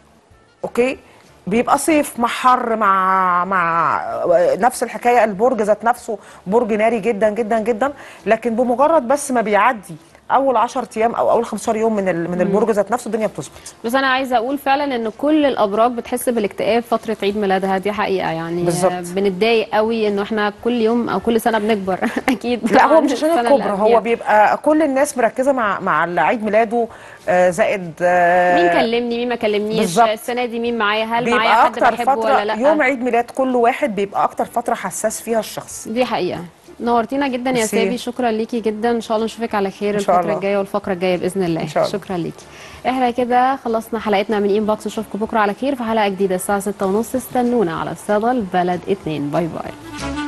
اوكي بيبقى صيف مع حر مع مع آه، نفس الحكايه البرج ذات نفسه برج ناري جدا جدا جدا لكن بمجرد بس ما بيعدي اول 10 ايام او اول 15 يوم من ال- من مم. البرج ذات نفسه الدنيا بتظبط بس انا عايزه اقول فعلا ان كل الابراج بتحس بالاكتئاب فتره عيد ميلادها دي حقيقه يعني بالظبط. آه، بنتضايق قوي انه احنا كل يوم او كل سنه بنكبر اكيد لا هو عن مش عشان السنة اللي الكبر قبليها. هو بيبقى كل الناس مركزه مع مع عيد ميلاده آه، زائد آه، مين كلمني مين ما كلمنيش بالظبط. السنه دي مين معايا هل معايا بيبقى حد اكتر بحبه فتره ولا لا يوم عيد ميلاد كل واحد بيبقى اكتر فتره حساس فيها الشخص دي حقيقه نورتينا جدا يا ميرسي. سابي شكرا ليكي جدا ان شاء الله نشوفك على خير إن شاء الفتره الله. الجايه والفقره الجايه باذن الله إن شاء الله. شكرا ليكي احنا كده خلصنا حلقتنا من انبوكس نشوفكم بكره على خير في حلقه جديده الساعه 6:30 استنونا على الصدى البلد 2 باي باي